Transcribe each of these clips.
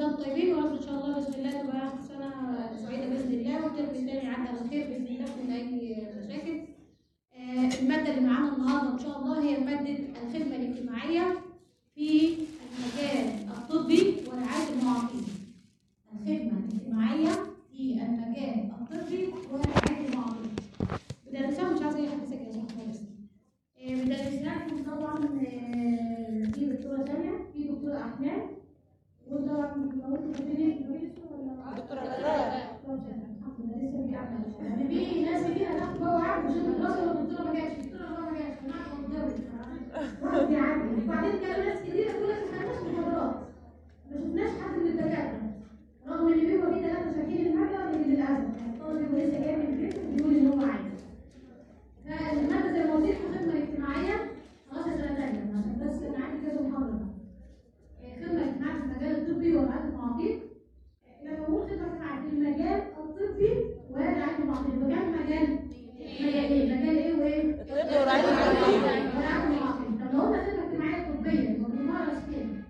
وانتم طيبين ورب ان شاء الله باذن الله تبقى سنه سعيده باذن الله والترم الثاني عدى على خير باذن الله من اي مشاكل. آه، الماده اللي معانا النهارده ان شاء الله هي ماده الخدمه الاجتماعيه في المجال الطبي ورعايه المعاقين. الخدمه الاجتماعيه في المجال الطبي ورعايه المعاقين. بدرسها مش عايزه اي حد ساكت عشان خالص. آه، بدرسها لكم طبعا آه، في دكتوره ثانيه في دكتوره احلام وطبعا لو انتوا فاكرين ولا دكتورة غداء. الحمد لله لسه في اعمال يعني في ناس كتير هتاخد جوه عارف مش الدراسه والدكتوره ما جاتش الدكتوره والله ما جاتش انا قاعده قدامي واحد يعدي وبعدين كان ناس كتير تقول لك ما خدناش محاضرات ما شفناش حد من الدكاتره رغم ان بيبقى في ثلاثه شاكين الماده لكن للاسف يعني الطالب يبقى لسه جاي من البيت وبيقول ان هو عايز فالماده زي ما قلت لكم خدمه اجتماعيه خلاص يا سنه ثانيه عشان بس انا عندي كذا محاضره خدمه اجتماعيه في المجال الطبي ورعايه المعاقين لما بقول خدمه اجتماعيه في المجال الطبي ورعايه المعاقين مجال مجال مجال ايه؟ مجال ايه وايه؟ الطب ورعاية المعاقين. ورعايه المعاقين طب لو قلنا خدمه اجتماعيه طبيه يبقى بنمارس فين؟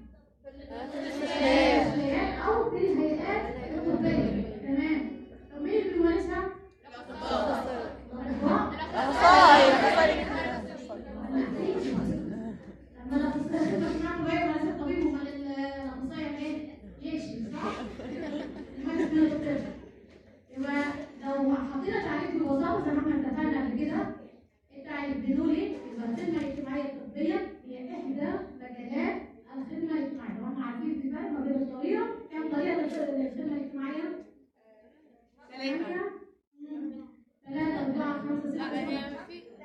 الهيئات او في الهيئات الطبيه تمام طب مين اللي بيمارسها؟ الاطباء أخصائي أخصائي لما انا بستخدم اسمع طبيب انا ست طبيب امال الاخصائي ايه؟ يكشف صح؟ المهندس من الطب يبقى لو حطينا تعريف الوظائف زي ما احنا اتفقنا قبل كده التعريف بنقول ايه؟ يبقى الخدمه الاجتماعيه الطبيه هي احدى مجالات الخدمه الاجتماعيه، لو احنا عارفين في فرق ما بين الطريقه كام طريقه للخدمه الاجتماعيه؟ ثلاثة ثلاثة أربعة خمسة ستة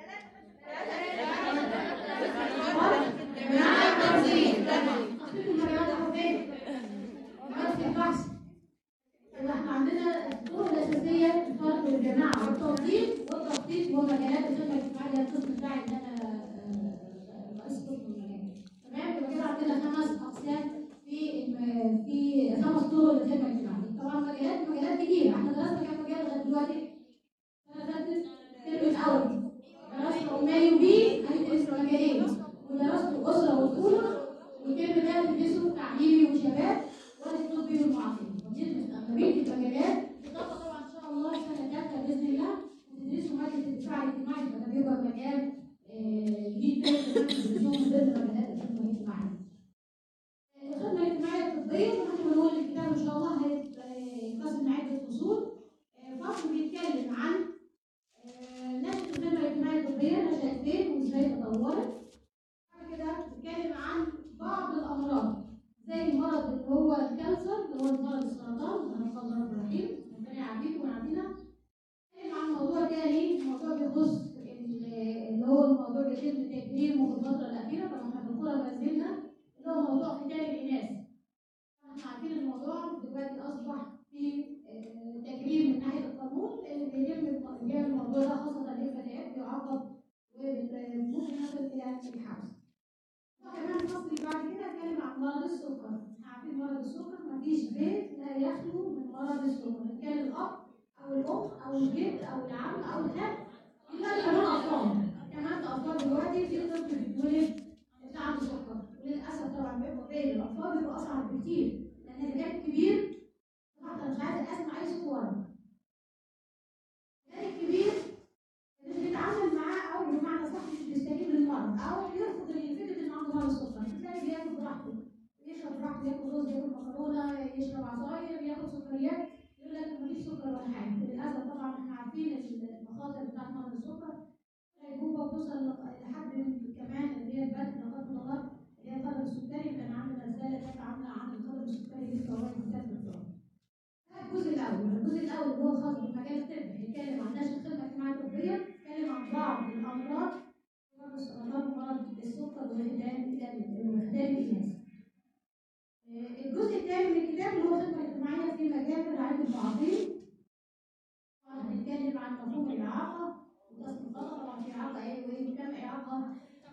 احنا عندنا الطرق الاساسيه الفرق بين الجماعه والتوظيف والتخطيط هو مجالات الخدمه الاجتماعيه القسم بتاعي اللي انا آه، رئيس قسم المجال تمام يبقى كده عندنا خمس اقسام في الم- في خمس طرق للخدمه الاجتماعيه طبعا مجالات مجالات كتير احنا درسنا كام مجال لغايه دلوقتي؟ السنه اللي فاتت الترم الاول درست عمالي وبي هندرس مجالين ودرست اسره وطفوله والترم ده بندرسه تعليمي وشباب والطبي والمعاقين بندرس اغلبيه المجالات بالاضافه طبعا ان شاء الله سنه ثالثه باذن الله بتدرسوا ماده الدفاع الاجتماعي فده بيبقى مجال آه، جديد تاني بتدرسوه من ضمن مجالات الخدمه الاجتماعيه. الخدمه الاجتماعيه الطبيه زي ما احنا بنقول الكتاب ان شاء الله هيتقسم لعده فصول آه، فصل بيتكلم عن آه، نشأة الخدمة الاجتماعية الطبية نشأت فين وازاي تطورت بعد كده بتتكلم عن بعض الأمراض زي المرض اللي هو الكانسر اللي هو مرض السرطان ربنا الله الرحمن الرحيم ربنا يعافيكم ويعافينا نتكلم عن موضوع تاني موضوع بيخص ال- اللي هو الموضوع بيتم تكريمه في الفترة الأخيرة طبعا احنا في القرى ما زلنا اللي هو موضوع ختان الإناث احنا عارفين الموضوع دلوقتي أصبح في آه، تكريم من ناحية القانون اللي بيتم بيعمل الموضوع ده خاصة للفتيات بيعاقب وممكن يصل إلى الحبس. وكمان الفصل اللي بعد كده اتكلم عن مرض السكر، احنا عارفين مرض السكر مفيش بيت لا يخلو من مرض السكر، إن كان الأب أو الأم أو الجد أو العم أو الخال يبقى كمان أطفال، كمان أطفال دلوقتي في طفل بيتولد عنده سكر، وللأسف طبعا بيبقى بين الأطفال بيبقى أصعب بكتير، لأن اللي كان كبير حتى مش عايزة أسمع أي صوت ورا. الكبير الكبير مش بيتعامل معاه او بمعنى صح مش بيستجيب للمرض او بيرفض فكره ان عنده مرض السكر تلاقي بياكل براحته يشرب براحته ياكل رز ياكل مكرونه يشرب عصاير ياخد سكريات يقول لك مفيش سكر ولا حاجه للاسف طبعا احنا عارفين المخاطر بتاعت مرض السكر الغيبوبه بتوصل لحد كمان اللي هي البدء لا قدر الله اللي هي القدر السكري كان عامل رساله كانت عامله عن القدر السكري دي فوائد كتاب الجزء الاول الجزء الاول اللي هو خاص بالمجال الطبي بيتكلم عن نشر الخدمه الاجتماعيه الطبيه بيتكلم عن بعض الامراض مرض السرطان ومرض السكر وختان وختان الاناث آه، الجزء الثاني من الكتاب اللي هو الخدمه الاجتماعيه في مجال رعايه المعاقين طبعا هنتكلم عن مفهوم الاعاقه وقسم الخطا طبعا في اعاقه ايه وايه وكم اعاقه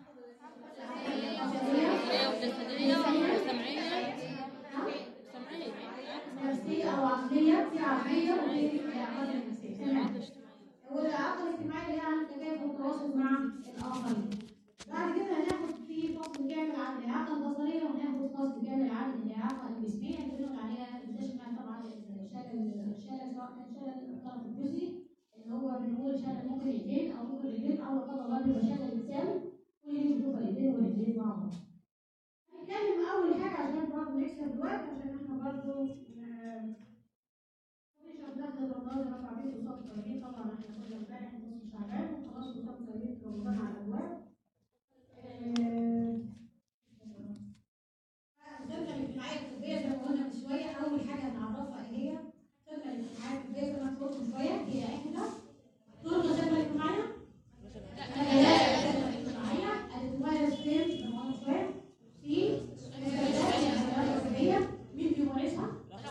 نفسية أو عقلية في عقلية وفي إعاقات نفسية تمام والإعاقة الاجتماعية اللي هي عن التكيف والتواصل مع الآخرين بعد كده هناخد في فصل كامل عن الإعاقة البصرية وهناخد فصل كامل عن الإعاقة الجسمية اللي بنقول عليها اول حاجه عشان برضه نكسب الوقت عشان احنا برضه آه، كل شهر داخل رمضان رفع بيت وصف صغيرين طبعا احنا كنا امبارح نص شعبان وخلاص وصف صغيرين في رمضان على الابواب آه، الخدمه الاجتماعيه الطبيه زي ما قلنا من شويه اول حاجه هنعرفها ايه هي الخدمه الاجتماعيه الطبيه زي ما قلت من شويه هي احدى طرق الخدمه الاجتماعيه مين بيمارسها؟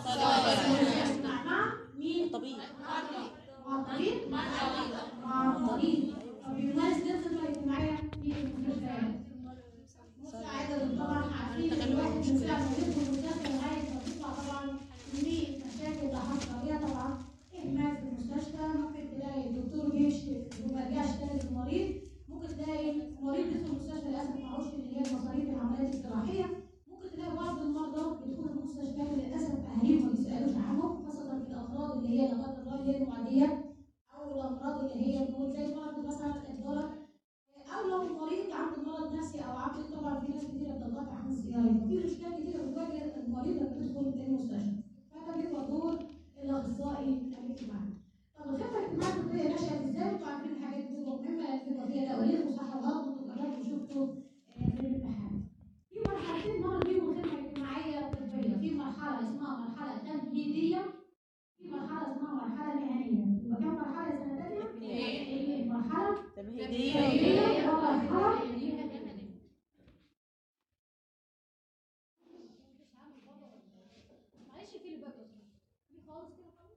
مع مين؟ طبيعي مع الطبيب؟ مع الطبيب طب بيمارس دي الخدمة الاجتماعية في المستشفيات مساعدة طبعا عارفين ان الواحد مساعد يدخل المستشفى لغاية ما بيطلع طبعا كمية مشاكل لا حصر بيها طبعا إهمال في المستشفى ممكن تلاقي الدكتور بيمشي وما يرجعش تاني للمريض ممكن تلاقي المريض بيدخل المستشفى للأسف معهوش اللي هي مصاريف العمليات الجراحية ممكن تلاقي بعض المرضى بيدخلوا المستشفيات للأسف أهاليهم ما بيسألوش عنهم خاصة في الأمراض اللي هي لا قدر الله اللي هي المعدية أو الأمراض اللي هي بنقول زي مرض مثلا الدولة أو لو المريض عنده مرض نفسي أو عنده طبعا في ناس كتيرة بتنقطع عن الزيارة ففي مشكلات كتيرة بتواجه المريض لما بيدخل المستشفى فده بيبقى دور الأخصائي الاجتماعي. طب الخدمة الاجتماعية الطبية نشأت ازاي؟ انتوا عارفين الحاجات دي بتبقى مهمة لأن بيبقى فيها تواريخ وصح وغلط وانتوا جربتوا شفتوا آه، في الامتحان. في مرحلتين مر بيهم الخدمة الاجتماعية الطبية، في مرحلة اسمها مرحلة تمهيدية في مرحلة اسمها مرحلة مهنية، يبقى كم مرحلة يا سنة تانية؟ مهنية. إيه، مرحلة تمهيدية تمهيدية ومرحلة معلش في الباب في خالص كده خالص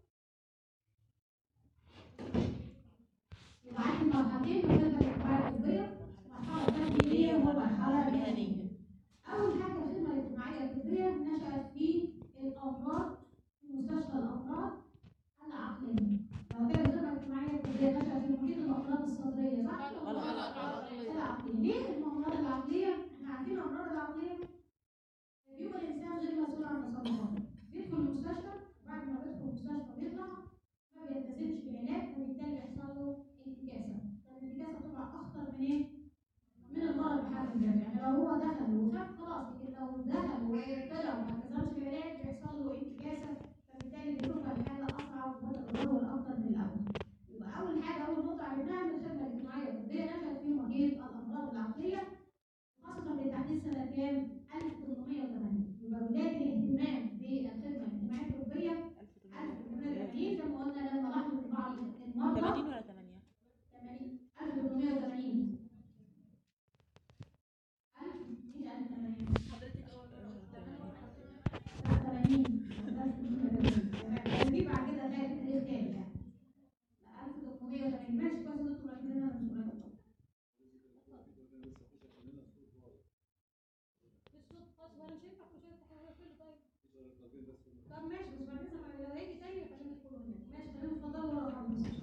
يبقى عندي مرحلتين من الخدمة الاجتماعية الطبية مرحلة تمهيدية ومرحلة مهنية أول حاجة الخدمة الاجتماعية الطبية نشأت في الأمراض في مستشفى الأمراض العقلية لو كانت الخدمة الاجتماعية الطبية نشأت في محيط الأمراض الصدرية صح؟ غلط. العقلية ليه الأمراض العقلية؟ احنا عارفين الأمراض العقلية بيبقى الإنسان غير مسؤول عن تصرفاته بيدخل المستشفى بعد ما بيدخل المستشفى بيطلع ما بيلتزمش بالعلاج فبالتالي بيحصل له انتكاسة فالانتكاسة بتبقى أخطر من إيه؟ من المرض بحد ذاته يعني لو هو دخل وخف خلاص لكن لو دخل وطلع وما التزمش بالعلاج بيحصل له انتكاسة فبالتالي بتبقى الحالة أصعب وتتدهور أكتر من الأول يبقى أول حاجة أول نقطة عرفناها إن الخدمة الاجتماعية الطبية نشأت في محيط الأمراض العقلية خاصة بالتحديث سنة كام؟ 1880 يبقى بداية الاهتمام بالخدمة الاجتماعية الطبية 1880 زي ما قلنا لما لاحظوا إن بعض المرضى 80 ولا 8 80 1880 1000 مش 1080 80 دي بعد كده هتلاقي تاريخ تاني يعني 1880 ماشي كويس ان انتوا مركزين على المسؤوليات الصوت خلاص وانا مش هينفع كل شويه تحاول كله طيب طب ماشي بس بعدين لما لو هيجي تاني خلينا ندخل هناك ماشي خلينا نتفضلوا ورا خالص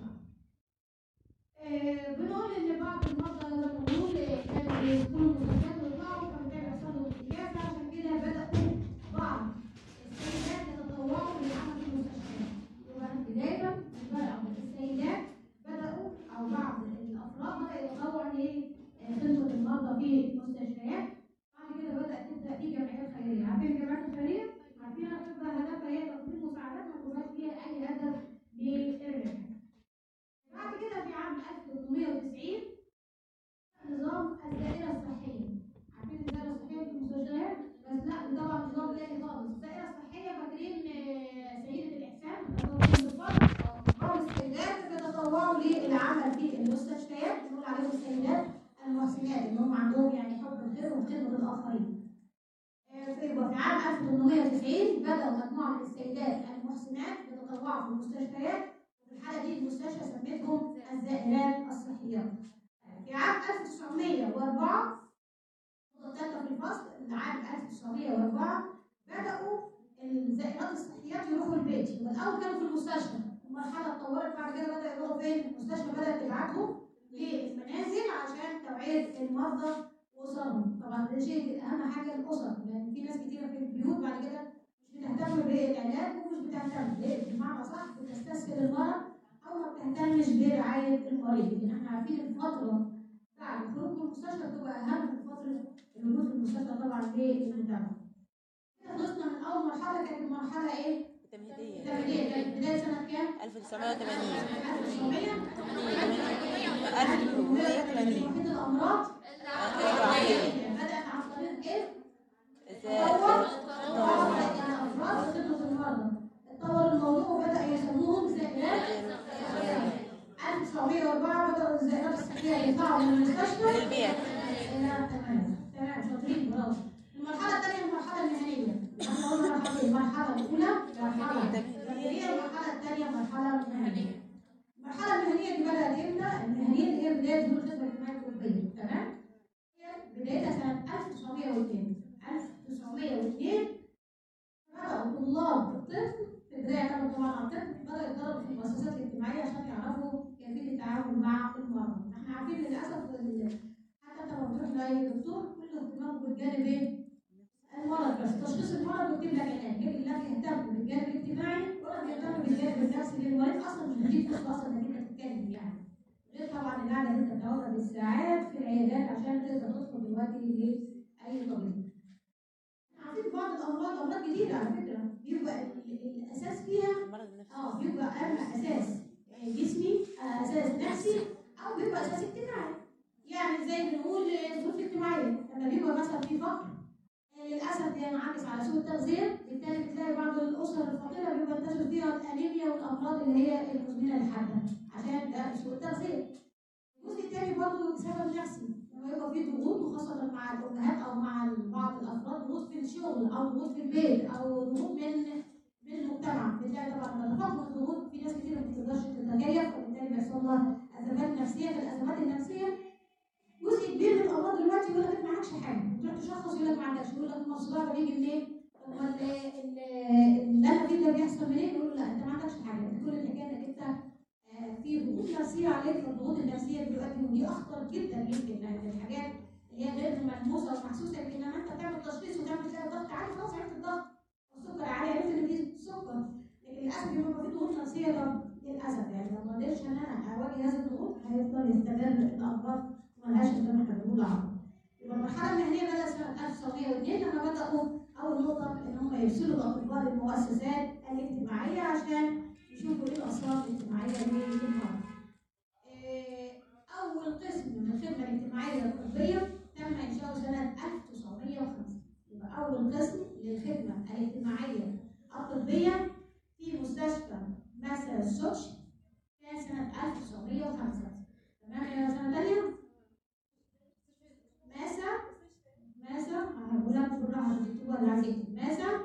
آه، بنقول ان بعض المرضى زي ما بنقول آه، كانوا بيدخلوا المستشفيات ويطلعوا فبالتالي يحصل لهم انتكاسه عشان كده بداوا بعض السيدات يتطوعوا للعمل في المستشفيات يبقى بدايه بداوا السيدات بداوا او بعض الافراد بدا يتطوع لخدمه المرضى في المستشفيات بعد كده بدات تبدا في جمعيات خيريه عارفين الجمعيات الخيريه؟ عارفين هتبقى هدفها هي تقديم مساعدات ما تبقاش فيها اي هدف للربح بعد كده في عام 1890 نظام الدائرة الصحية عارفين الدائرة الصحية في المستشفيات بس لا ده طبعا نظام تاني خالص الدائرة الصحية فاكرين آه، سيدة الإحسان بعض السيدات بيتطوعوا للعمل في المستشفيات بنقول عليهم السيدات المحسنات اللي هم عندهم يعني حب الخير وخدمة الآخرين آه، في يبقى في عام 1890 بدأوا مجموعة من السيدات المحسنات بيتطوعوا في المستشفيات في الحالة دي المستشفى سمتهم الزائرات الصحيات. في عام 1904 النقطة الثالثة في الفصل عام 1904 بدأوا الزائرات الصحيات يروحوا البيت، يبقى الأول كانوا في المستشفى، المرحلة اتطورت بعد كده بدأ يروحوا فين؟ المستشفى بدأت تبعتهم للمنازل عشان توعية المرضى وأسرهم، طبعا ده شيء أهم حاجة الأسر، لأن في ناس كتيرة في البيوت بعد كده مش بتهتم بالعلاج ومش بتهتم ليه؟ بمعنى صح بتستسهل المرض او ما بتهتمش برعايه المريض لان احنا عارفين الفتره بعد الخروج من المستشفى بتبقى اهم من فتره الوجود في المستشفى طبعا للمتابعه. بداية سنة كام؟ 1980 1900 1880 وحيد الأمراض الرعاية بدأت عن طريق إيه؟ ازاي تطور تطور الأفراد وخدمة المرضى اتطور الموضوع وبدأ يسموهم زائرات 1904 بدأوا الزائرات الصحية يطلعوا من المستشفى للبيت. إلى تمام تمام شاطرين برافو المرحلة الثانية المرحلة المهنية احنا قلنا مرحلتين المرحلة الأولى مرحلة تغييرية المرحلة الثانية مرحلة مهنية المرحلة المهنية دي بدأت امتى؟ المهنية اللي هي بداية ظهور الخدمة الاجتماعية الطبية تمام؟ هي بدايتها سنة 1902 1902 بدأوا طلاب الطب في البداية كانوا طبعا على الطب بدأوا يتدربوا في المؤسسات الاجتماعية عشان يعرفوا كيفية التعامل مع المرضى. احنا عارفين للأسف ال- حتى انت لما بتروح لأي دكتور كل اهتمامه بالجانب ايه؟ المرض بس تشخيص المرض ويكتب لك علاج لكن لا بيهتم بالجانب الاجتماعي ولا بيهتم بالجانب النفسي للمريض اصلا مش بتجيب فرصه اصلا انك انت تتكلم يعني غير طبعا القعده اللي انت بتقعدها بالساعات في العيادات عشان تقدر تدخل دلوقتي لاي طبيب. عارفين بعض الامراض امراض جديده على فكره بيبقى ال- الاساس فيها المرض النفسي اه بيبقى اما اساس جسمي آه، اساس نفسي او بيبقى اساس اجتماعي يعني زي بنقول ظروف اجتماعيه لما بيبقى مثلا في فقر آه، للاسف بينعكس على سوء التغذيه بالتالي بتلاقي بعض الاسر الفقيره بيبقى ينتشر فيها الانيميا والامراض اللي هي المزمنه للحاده عشان ده سوء التغذيه الجزء الثاني برضه سبب نفسي لما يبقى في ضغوط وخاصه مع الامهات او مع بعض الافراد ضغوط في الشغل او ضغوط في البيت او ضغوط من من المجتمع بتلاقي طبعا لما تفاقم الضغوط في ناس كتير ما بتقدرش تتكيف وبالتالي بيحصل لها ازمات نفسيه في الازمات النفسيه جزء كبير من الامراض دلوقتي يقول لك انت ما عندكش حاجه تروح تشخص يقول لك ما عندكش يقول لك ما الصداع ده بيجي منين طب ما ال- ال- اللي انا فيه ده بيحصل منين يقول له لا انت ما عندكش حاجه انت كل الحكايه انك انت آه، في ضغوط نفسيه عليك فالضغوط النفسيه دلوقتي ودي اخطر جدا يمكن لان الحاجات اللي هي غير ملموسه ومحسوسه يمكن لما انت تعمل تشخيص وتعمل تلاقي الضغط عالي خلاص عرفت الضغط والسكر عالي عرفت ان في سكر لكن للاسف بيبقى في ضغوط نفسيه طب للاسف يعني لو ما قدرتش ان انا اواجه هذه الضغوط هيفضل يستمر الامراض ملهاش زي ما احنا بنقول عمر. يبقى المرحله المهنيه بدات سنه 1902 لما بداوا اول نقطه ان هم يرسلوا الاطباء للمؤسسات الاجتماعيه عشان يشوفوا ايه الاثار الاجتماعيه للمرضى. إيه، اول قسم من الخدمه الاجتماعيه الطبيه تم انشاؤه سنه 1905 يبقى اول قسم للخدمه الاجتماعيه الطبيه في مستشفى ماساتشوستس كان سنه 1905 تمام يا سنه ثانيه ماسا ماسا انا هقول لك بالراحه عشان تكتبوها اللي عايز يكتب ماسا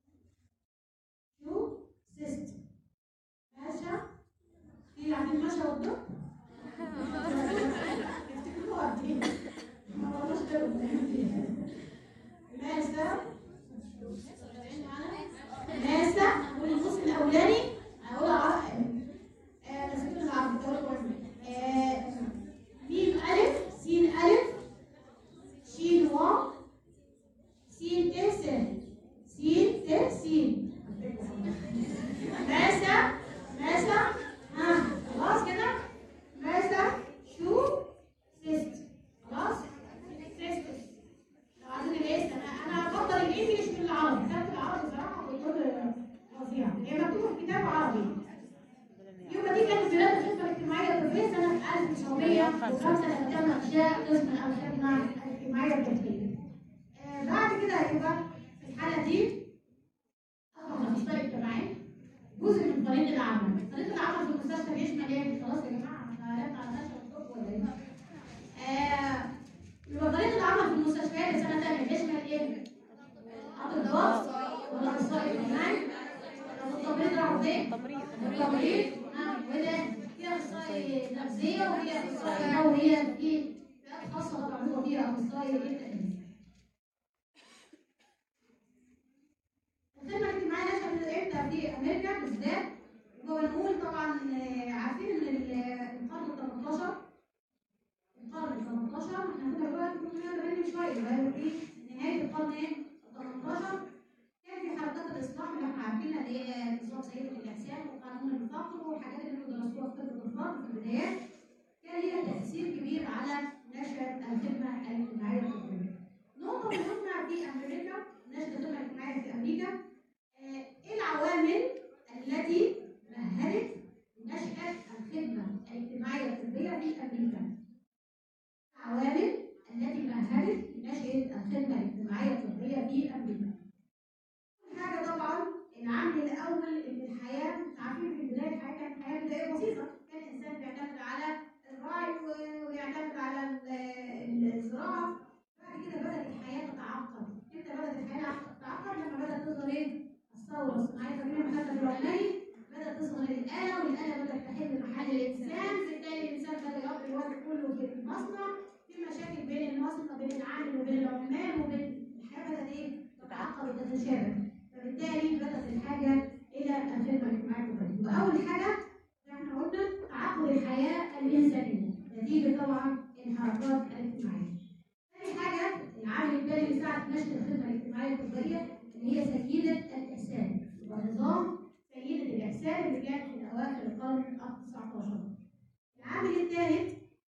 شو سيست ماشا في عارفين ماشا والدور افتكروها دي ما والله ماسا ماسا والنص الاولاني هقولها عربي آه بس كده العربي آه ميم ألف سين ألف شين واو سين ت س سين ت سين ماسا ماسا ها خلاص كده ماسا شو سيست خلاص سيست لو عايزين الاسم انا انا افضل الانجليش من العربي كتابة العربي صراحه بتقول فظيعه هي مكتوبه في كتاب عربي يبقى دي كانت بداية الخدمة الاجتماعية الطبية سنة 1905 لما تم إنشاء قسم الخدمة الاجتماعية الطبية. آه، بعد كده هيبقى في الحالة دي طبعا الأخصائي الاجتماعي جزء من طريق العمل، طريق العمل في المستشفى بيشمل إيه؟ خلاص يا جماعة احنا قلبنا على نشر الطب ولا إيه؟ آه، يبقى طريق العمل في المستشفيات السنة الثانية بيشمل إيه؟ أطباء ولا أخصائي اجتماعي ولا التمريض راحوا فين؟ تمريض التمريض نعم وده في اخصائي نفسيه وفي اخصائي وهي في فئات خاصه طبعا هو فيها اخصائي التأمين. الخدمه الاجتماعيه نشأت امتى في امريكا بالذات ونقول طبعا آه، عارفين ان ال- القرن ال 18 القرن ال 18 احنا كنا دلوقتي كنا بنتكلم من شويه اللي هو في نهايه القرن ايه؟ ال 18 كان في حركات الاصلاح اللي احنا عارفينها اللي هي نظام سيد الاحسان وقانون الفقر والحاجات اللي انتوا درستوها في طب الفقر في البدايات كان ليها تاثير كبير على نشر الخدمه الاجتماعيه الطبيه. نقطه مهمه في امريكا نشر الخدمه الاجتماعيه في امريكا آه، ايه العوامل التي بسيطه كان الانسان بيعتمد على الرعي و- ويعتمد على ال- الزراعه بعد كده بدات الحياه تتعقد امتى بدات الحياه تتعقد لما بدات تظهر ايه الثوره الصناعيه فاكرين لما خدنا في العلماني بدات تظهر الاله والاله بدات تحل محل الانسان بالتالي الانسان بدا يقضي الوقت كله في المصنع في مشاكل بين المصنع بين العامل وبين العمال وبين الحياه بدات ايه تتعقد وتتشابك فبالتالي بدات الحاجه الى الخدمه الاجتماعيه الكبرى واول حاجه زي ما احنا قلنا تعقد الحياه الانسانيه نتيجه طبعا الحركات الاجتماعيه. ثاني حاجه العامل الثاني بيساعد في نشر الخدمه الاجتماعيه الطبيه اللي هي سيده الاحسان ونظام سيده الاحسان اللي كان في اواخر القرن ال 19. العامل الثالث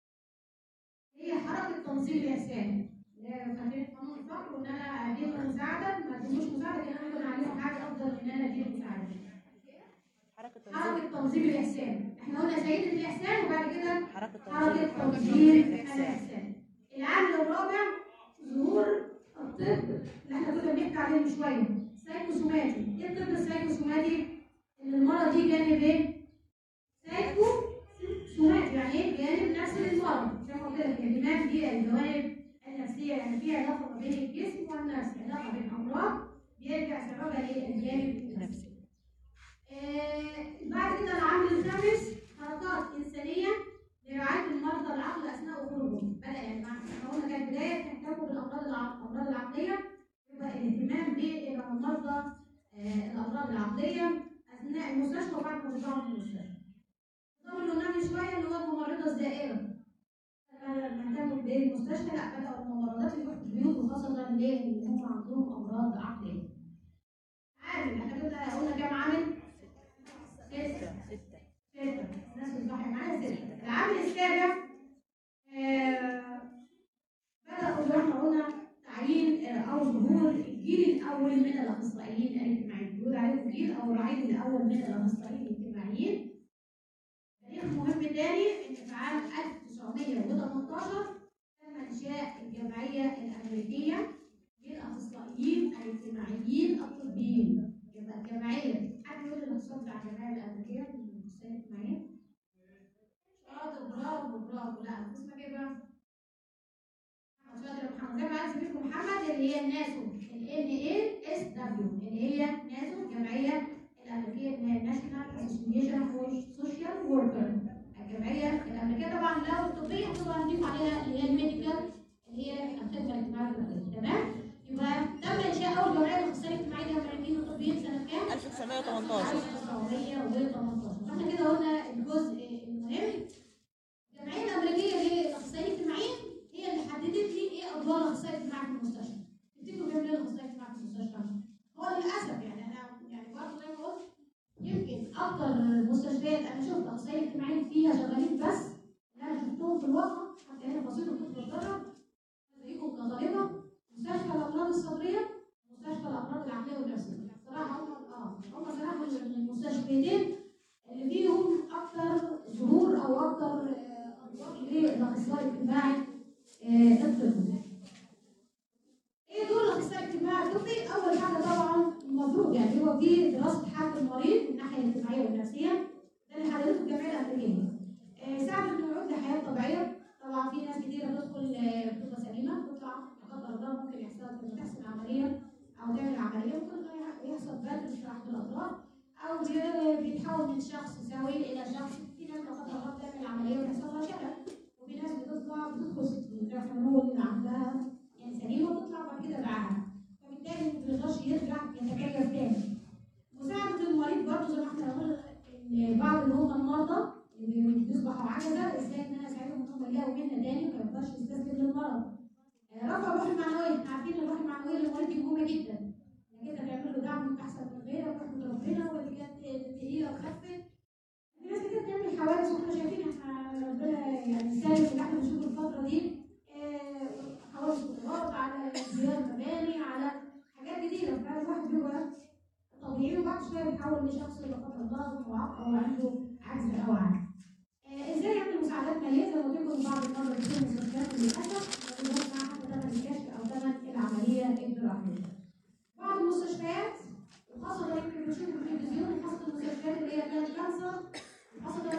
هي حركه تنظيم الاحسان. اللي هي فاكرين قانون الفقر وان انا اديهم مساعده ما اديهمش مساعده كان انا ممكن اعملهم حاجه افضل من ان انا اديهم مساعده. حركة تنظيم حركه تنظيم الاحسان احنا قلنا سيده الاحسان وبعد كده حركة حركه تنظيم تنظيم الإحسان الاحسان العامل الرابع ظهور الطب اللي احنا كنا بنحكي عليه من شويه سايكوسوماتي ايه الطب السايكوسوماتي ان المرض دي جانب ايه سايكو سوماتي يعني ايه جانب نفسي للمرض زي ما قلت لك الاهتمام بالجوانب النفسيه يعني في علاقه ما بين الجسم والنفس علاقه بين امراض بيرجع سببها للجانب النفسي نفسي آه، بعد كده العامل الخامس حركات إنسانية لرعاية المرضى العقل أثناء خروجهم بدأ يعني مع احنا قلنا كانت بداية تهتموا بالأمراض الع- الأمراض العقلية يبقى الاهتمام بالمرضى آه، الأمراض العقلية أثناء المستشفى وبعد ما بيطلعوا من المستشفى. النظام اللي قلناه من شوية اللي هو الممرضة الزائرة. لما اهتموا بالمستشفى لا بدأوا الممرضات يروحوا البيوت وخاصة اللي هم عندهم أمراض عقلية. عامل احنا كده قلنا كام عامل؟ ستة ستة ستة الناس بتصحي معايا ستة العامل السابع آه، بدأوا زي ما احنا قلنا تعيين آه، أو ظهور الجيل الأول من الأخصائيين الاجتماعيين بيقول عليهم الجيل أو الرعيل الأول من الأخصائيين الاجتماعيين تاريخ مهم تاني إن في عام 1918 تم إنشاء الجمعية الأمريكية للأخصائيين الاجتماعيين الطبيين يبقى الجمعية حد يقول لي الاختصار بتاع الجمعية الأمريكية للأخصائيين الاجتماعيين؟ شاطر برافو برافو لا اسمك ايه بقى؟ محمد شاطر يا محمد زي ما قال زميلكم محمد اللي هي الناسو ال ان اي اس دبليو اللي هي ناسو الجمعية الأمريكية اللي هي ناشونال اسوسيشن فور سوشيال وركر الجمعية الأمريكية طبعا لو الطبية طبعا نضيف عليها اللي هي الميديكال اللي هي الخدمة الاجتماعية الطبية تمام؟ يبقى تم إنشاء أول جمعية للأخصائيين الاجتماعيين الأمريكيين الطبيين سنة كام؟ 1918 1918 فاحنا كده قلنا الجزء المهم الجمعيه الامريكيه للاخصائيين الاجتماعيين هي اللي حددت لي ايه ادوار الاخصائي الاجتماعي في المستشفى تفتكروا بيعمل ايه الاخصائي الاجتماعي في المستشفى؟ هو للاسف يعني انا يعني برضه زي ما قلت يمكن اكتر مستشفيات انا شفت اخصائيين اجتماعيين فيها شغالين بس اللي انا شفتهم في الواقع حتى هنا بسيط كنت بتدرب زيكم كطالبه مستشفى الامراض الصدريه مستشفى الامراض العقليه والنفسيه صراحه هم اه هم صراحه المستشفيتين اللي فيهم اكثر ظهور او اكثر آه، ادوار للاخصائي الاجتماعي آه، الطبي. ايه دور الاخصائي الاجتماعي الطبي؟ اول حاجه طبعا المفروض يعني هو في دراسه حاله المريض من الناحيه الاجتماعيه والنفسيه ده اللي حددته الجمعيه الامريكيه. آه، يساعد انه يعود لحياه طبيعيه طبعا في ناس كتيره بتدخل آه، بتبقى سليمه تطلع لا قدر الله ممكن يحصل لما تحصل عمليه او تعمل عمليه ممكن يحصل بدل في احد الاطراف او بي- بيتحول من شخص سوي الى شخص في ناس لا قدر الله بتعمل عمليه ويحصل لها شلل وفي ناس بتطلع بتدخل زي ما بنقول عندها يعني سليمه وتطلع بعد كده معاها فبالتالي ما بيقدرش يرجع يتكيف تاني مساعدة المريض برضه زي ما احنا قلنا ان بعض اللي هم المرضى اللي بيصبحوا عجزه ازاي ان انا اساعدهم ان هم يلاقوا مهنه تاني وما يقدرش يستسلم للمرض. آه، رفع الروح المعنويه احنا عارفين الروح المعنويه للمريض دي مهمه جدا. انك انت تعمل له دعم احسن من غيرك واحمد ربنا واللي كانت تقيله وخفت. في ناس كتير بتعمل حوادث واحنا شايفين احنا ربنا يعني سالم اللي احنا بنشوفه الفتره دي آه، حوادث قطارات على انهيار مباني على حاجات كتيره فالواحد بيبقى طبيعي وبعد شويه بيتحول لشخص لا قدر الله معاق او عنده عجز او عجز. آه، ازاي يعمل مساعدات ماليه زي ما قلت لكم بعض المرضى بتكون مستشفيات للاسف ما بيقدرش معاها حتى ثمن الكشف او ثمن العمليه الجراحيه. بعض المستشفيات وخاصه يمكن بنشوف في التلفزيون خاصه المستشفيات اللي هي بتاعت كانسر وخاصه المستشفيات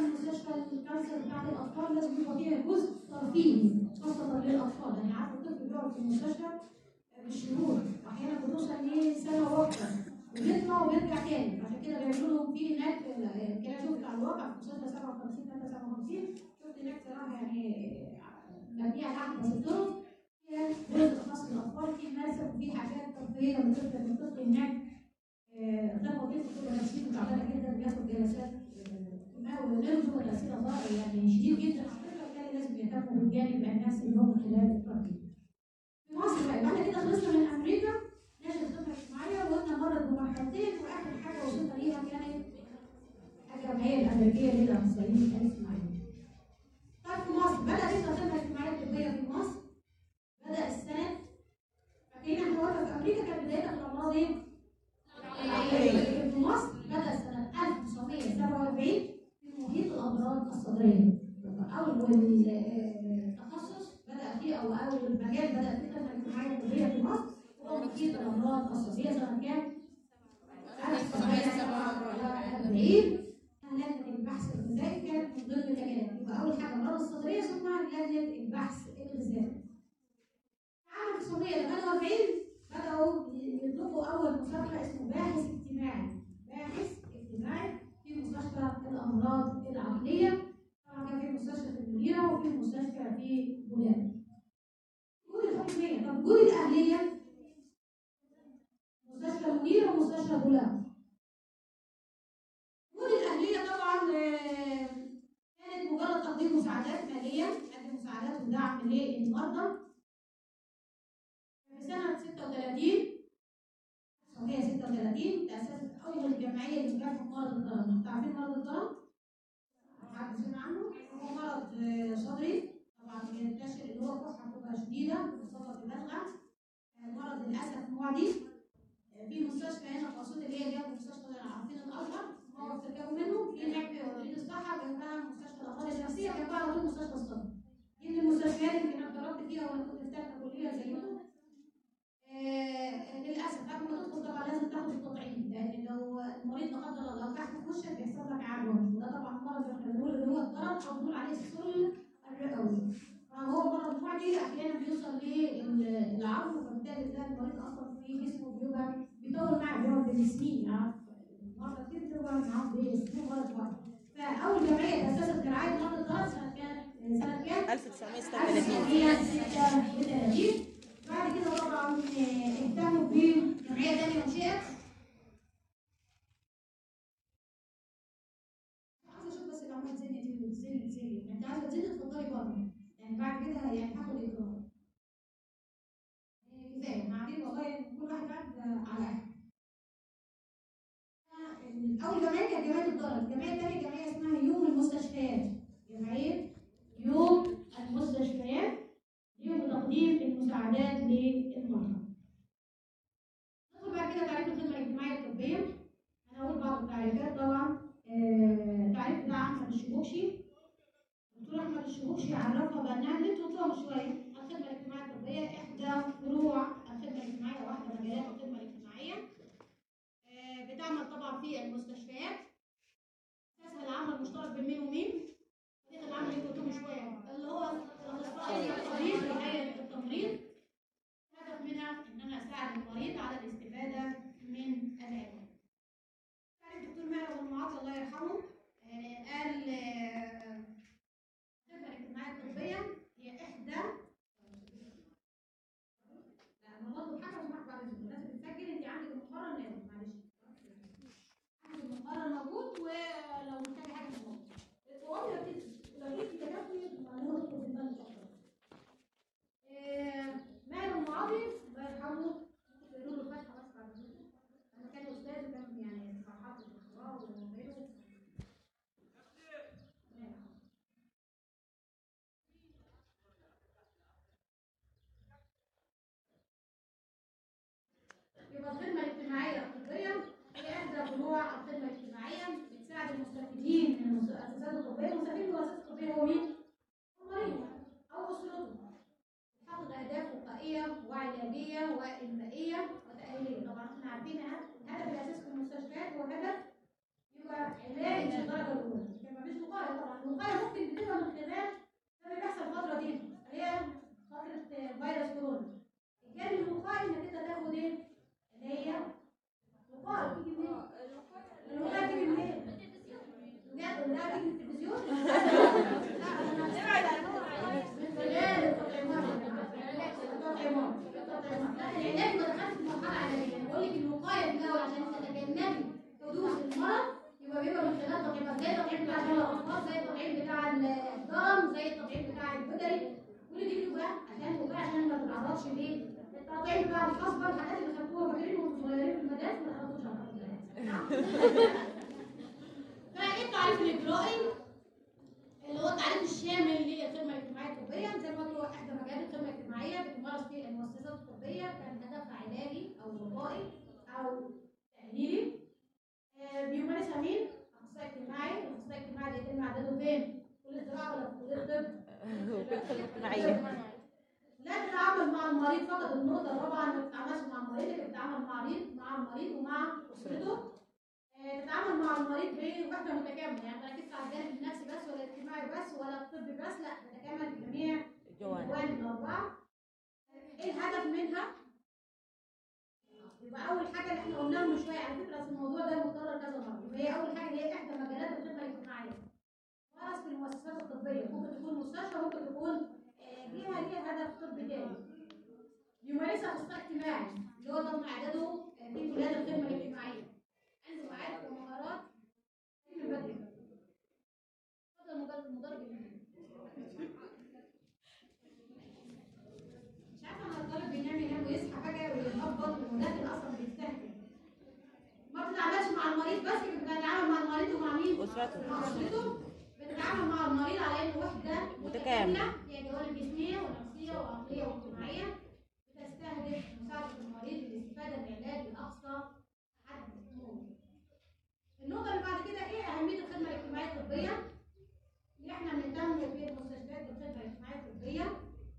مستشفى الكانسر بتاعت الاطفال لازم يبقى فيها جزء ترفيهي خاصه للاطفال يعني عارفه الطفل بيقعد في المستشفى بالشهور واحيانا بتوصل لسنه واكتر وبيطلع وبيرجع تاني عشان كده بيعملوا لهم في هناك ال- كده شفت على الواقع في مستشفى 57 57 شفت هناك صراحه يعني مبنيه على احدث الطرق فيها جزء خاص للاطفال في مرسم وفي حاجات ترفيهيه للطفل الطفل هناك آه، ده مريض كده نفسيته تعبانه جدا بياخد جلسات ما ونرجو تاثير ضار يعني شديد جدا على فكره وبالتالي لازم يهتموا بالجانب النفسي اللي هو من خلال الترفيه. في مصر بقى يبقى احنا كده خلصنا من امريكا نشأة الخدمه الاجتماعيه وقلنا مرت بمرحلتين واخر حاجه وصلنا ليها كانت الجمعيه الامريكيه للمسؤولين الاجتماعيين. طيب في مصر بدات الخدمه الاجتماعيه الطبيه في مصر بدا السنه فاكرين احنا قلنا في امريكا كانت بدايتها في الامراض ايه؟ في مصر بدا سنه 1947 في محيط الامراض الصدريه اول آه، تخصص بدا فيه او اول مجال بدا فيه الخدمه الاجتماعيه الطبيه في مصر هو محيط الامراض الصدريه سنه كام؟ 1947 لجنه البحث الغذائي كانت من ضمن اللجنات يبقى اول حاجه الامراض الصدريه ثم لجنه البحث الغذائي عام 1948 بدأوا يطلقوا أول مستشفى اسمه باحث اجتماعي باحث اجتماعي في مستشفى الأمراض العقلية طبعا كان في مستشفى في المنيرة وفي مستشفى في بولان وجود الحكومية طب وجود الأهلية مستشفى المنيرة ومستشفى بولان وجود الأهلية طبعا آه، كانت مجرد تقديم مساعدات مالية تقدم مساعدات ودعم للمرضى في سنة 36 1936 تأسست أول جمعية لمكافحة مرض الضرر، أنتوا عارفين مرض الضرر؟ حد سمع عنه؟ هو مرض آه، صدري طبعا بينتشر اللي هو كحة بتبقى شديدة خاصة في بلغة آه، مرض للأسف معدي آه، في مستشفى هنا في أسيوط اللي هي جنب مستشفى عارفين الأزهر هو بتركبوا منه في هناك مديرية الصحة جنبها مستشفى الأمراض النفسية جنبها على طول مستشفى الصدر دي من المستشفيات يمكن أنا ضربت فيها وأنا كنت في ثالثة كلية زيكم آه، للاسف قبل ما تدخل طبعا لازم تاخد التطعيم لان لو المريض لا قدر الله لو تحت في وشك بيحصل لك عدوى وده طبعا مرض احنا بنقول اللي هو الضرر او بنقول عليه السل الرئوي فهو مرض معدي احيانا بيوصل للعظم فبالتالي ده المريض اصلا في جسمه بيبقى بيطول معاه بيقعد بالسنين يعني مرضى كتير بتبقى معاهم بالسنين مرض واحد فاول جمعيه تاسست كرعايه مرضى الضرر سنه كام؟ سنه كام؟ 1936 1936 بعد كده طبعا آه، اهتموا بجمعيه ثانيه انشئت عايزه اشوف بس العمال تزني دي وتزني تزني انت عايزه تزني اتفضلي بره يعني بعد كده يعني هاخد اجراء آه، كفايه احنا قاعدين والله كل واحد قاعد آه، على قد اول جمعيه كانت جمعيه الضرر الجمعيه الثانيه جمعيه اسمها يوم المستشفيات جمعيه يوم المستشفيات يوم تقديم المساعدات للمرضى. ندخل بعد كده تعريف الخدمة الاجتماعية الطبية. أنا هقول بعض التعريفات طبعا. آه، تعريف بتاع أحمد الشبوكشي. دكتور أحمد الشبوكشي عرفها بأنها اللي انتوا قلتوها من شوية. الخدمة الاجتماعية الطبية إحدى فروع الخدمة الاجتماعية واحدة مجالات الخدمة الاجتماعية. آه، بتعمل طبعا في المستشفيات. أساسها العمل المشترك بين مين ومين؟ فريق العمل اللي قلتوه من شوية اللي هو الأخصائي الطبيب وهيئة التمريض الهدف منها إن أنا أساعد المريض على الاستفادة من العلاج. كان الدكتور ماهر أبو المعاطي الله يرحمه آه، قال آه، الخدمة الاجتماعية الطبية هي إحدى لا أنا بطلب حاجة وسمحت بعد إذنك الناس بتسجل أنت عندك المقرر لازم معلش عندك المقرر موجود ولو محتاجة حاجة موجود. القوانين بتكتب لو جبت تكفي معلومة تدخل في البنك أكتر. آه، ماهر المعاطي الله يرحمه يقولوا له فتحة بس بعد كده. أنا كان أستاذ وكان يعني صراحات الدكتوراه وغيره. الله يرحمه. يبقى الخدمة الاجتماعية الطبية هي إحدى فروع الخدمة الاجتماعية بتساعد المستفيدين من المؤسسات الطبية، المستفيد من المؤسسات الطبية هو مين؟ المريض أو أسرته. تحقق أهداف وقائية وعلاجية وإنمائية وتأهيلية، طبعا احنا عارفين الهدف الأساسي في المستشفيات هو هدف يبقى علاج الدرجة الأولى، لكن مفيش وقاية طبعا الوقايه ممكن بتبقى من خلال ده اللي بيحصل الفتره دي اللي هي فتره فيروس كورونا كان الوقايه انك انت تاخد ايه؟ اللي هي وقايه تيجي منين؟ الوقايه تيجي منين؟ بجد الوقايه تيجي من التلفزيون؟ من خلال التطعيمات يا جماعه التطعيمات التطعيمات لا العلاج ما دخلش في مرحله علاجيه بقول لك الوقايه في الاول عشان تتجنبي حدوث المرض يبقى بيبقى من خلال تطعيمات زي التطعيم بتاع شلل الاطفال زي التطعيم بتاع الضرم زي التطعيم بتاع البدري كل دي بتبقى عشان الوقايه عشان ما تتعرضش ليه التطعيم بتاع الحصبه الحاجات اللي خدتوها فاكرين وانتم صغيرين في المدارس ما خدتوش على فايه التعريف الاجرائي اللي هو التعريف الشامل للخدمه الاجتماعيه الطبيه زي ما قلت هو احدى مجالات الخدمه الاجتماعيه بتمارس في المؤسسات الطبيه كان هدفها علاجي او وقائي او تاهيلي آه، بيمارسها مين؟ اخصائي اجتماعي، الاخصائي الاجتماعي ده يتم عدده فين؟ كليه الزراعه ولا في كليه الطب؟ الخدمة الاجتماعية لا تتعامل مع المريض فقط النقطة الرابعة ما تتعاملش مع المريض لكن تتعامل مع المريض مع المريض ومع أسرته آه، تتعامل مع المريض بوحدة متكاملة يعني ما تركزش على الجانب النفسي بس ولا الاجتماعي بس ولا الطبي بس لا تتكامل في جميع الجوانب الجوانب الأربعة ايه الهدف منها؟ يبقى أول حاجة اللي احنا قلناها من شوية على فكرة أصل الموضوع ده متكرر كذا مرة يبقى هي أول حاجة اللي هي إحدى مجالات الخدمة الاجتماعية ممارس في المؤسسات الطبية ممكن تكون مستشفى ممكن تكون آه، ليها ليها هدف طبي تاني يمارسها اخصائي اجتماعي اللي هو ضمن اعداده آه، في مجال الخدمه الاجتماعيه عنده معارف ومهارات في البدري اتفضل مدرب المدرب ينام. مش عارفه انا الطالب بينام ينام ويصحى فجاه ويهبط وداخل اصلا بيستهبل ما بتتعاملش مع المريض بس بتتعامل مع المريض ومع مين؟ أسرته. مع اسرته بتتعامل مع المريض على انه وحده متكاملة. هي جوانب جسميه ونفسيه وعقليه واجتماعيه بتستهدف مساعده المريض للاستفاده من العلاج لاقصى حد ممكن. النقطه اللي بعد كده ايه اهميه الخدمه الاجتماعيه الطبيه؟ اللي احنا بنهتم في المستشفيات بالخدمه الاجتماعيه الطبيه.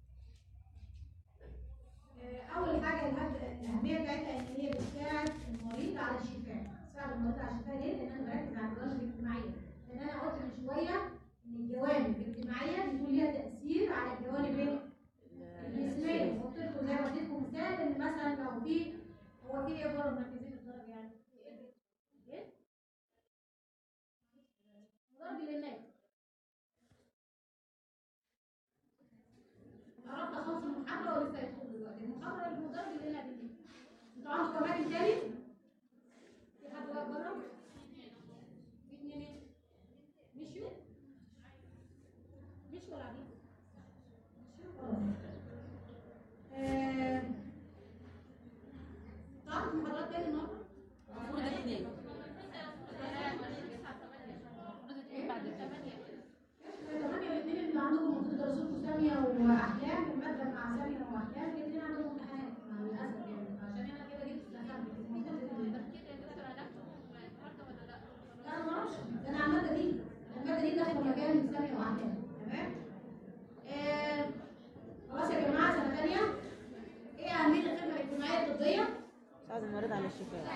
آه، اول حاجه الهد- الاهميه بتاعتها ان هي بتساعد المريض على الشفاء. تساعد المريض على الشفاء ليه؟ لان انا بركز على الجوانب الاجتماعيه. لان انا قلت من شويه ان الجوانب الاجتماعيه بيكون ليها تاثير على الجوانب ايه؟ الجسميه قلت لكم زي ما اديتكم مثال ان مثلا لو في هو في ايه بره مركزين الدرجه يعني؟ ايه؟ ضرب اللي هناك قربت اخلص المحاضره ولسه هيدخل دلوقتي المحاضره المدرب اللي هناك دي انتوا عندكم اماكن تاني؟ في حد واقف بره؟ في اتنين ايه؟ مشيوا؟ مشوا ولا قاعدين؟ مشيوا خلاص آه، تعرف محاضرات تاني النهارده؟ المفروض الاثنين ثمانية الاثنين اللي عندكم المفروض تدرسوا لكم سامية وأحلام المادة مع سامية وأحلام الاثنين عندهم امتحانات مع للأسف يعني عشان أنا كده جبت دخلت المفروض الاثنين. لا أنا معرفش ده أنا على المادة دي المادة دي داخلة مكان سامية وأحلام تمام؟ آه، خلاص يا جماعة سنة تانية إيه أهمية الخدمة الاجتماعية الطبية؟ ساعد المريض على الشفاء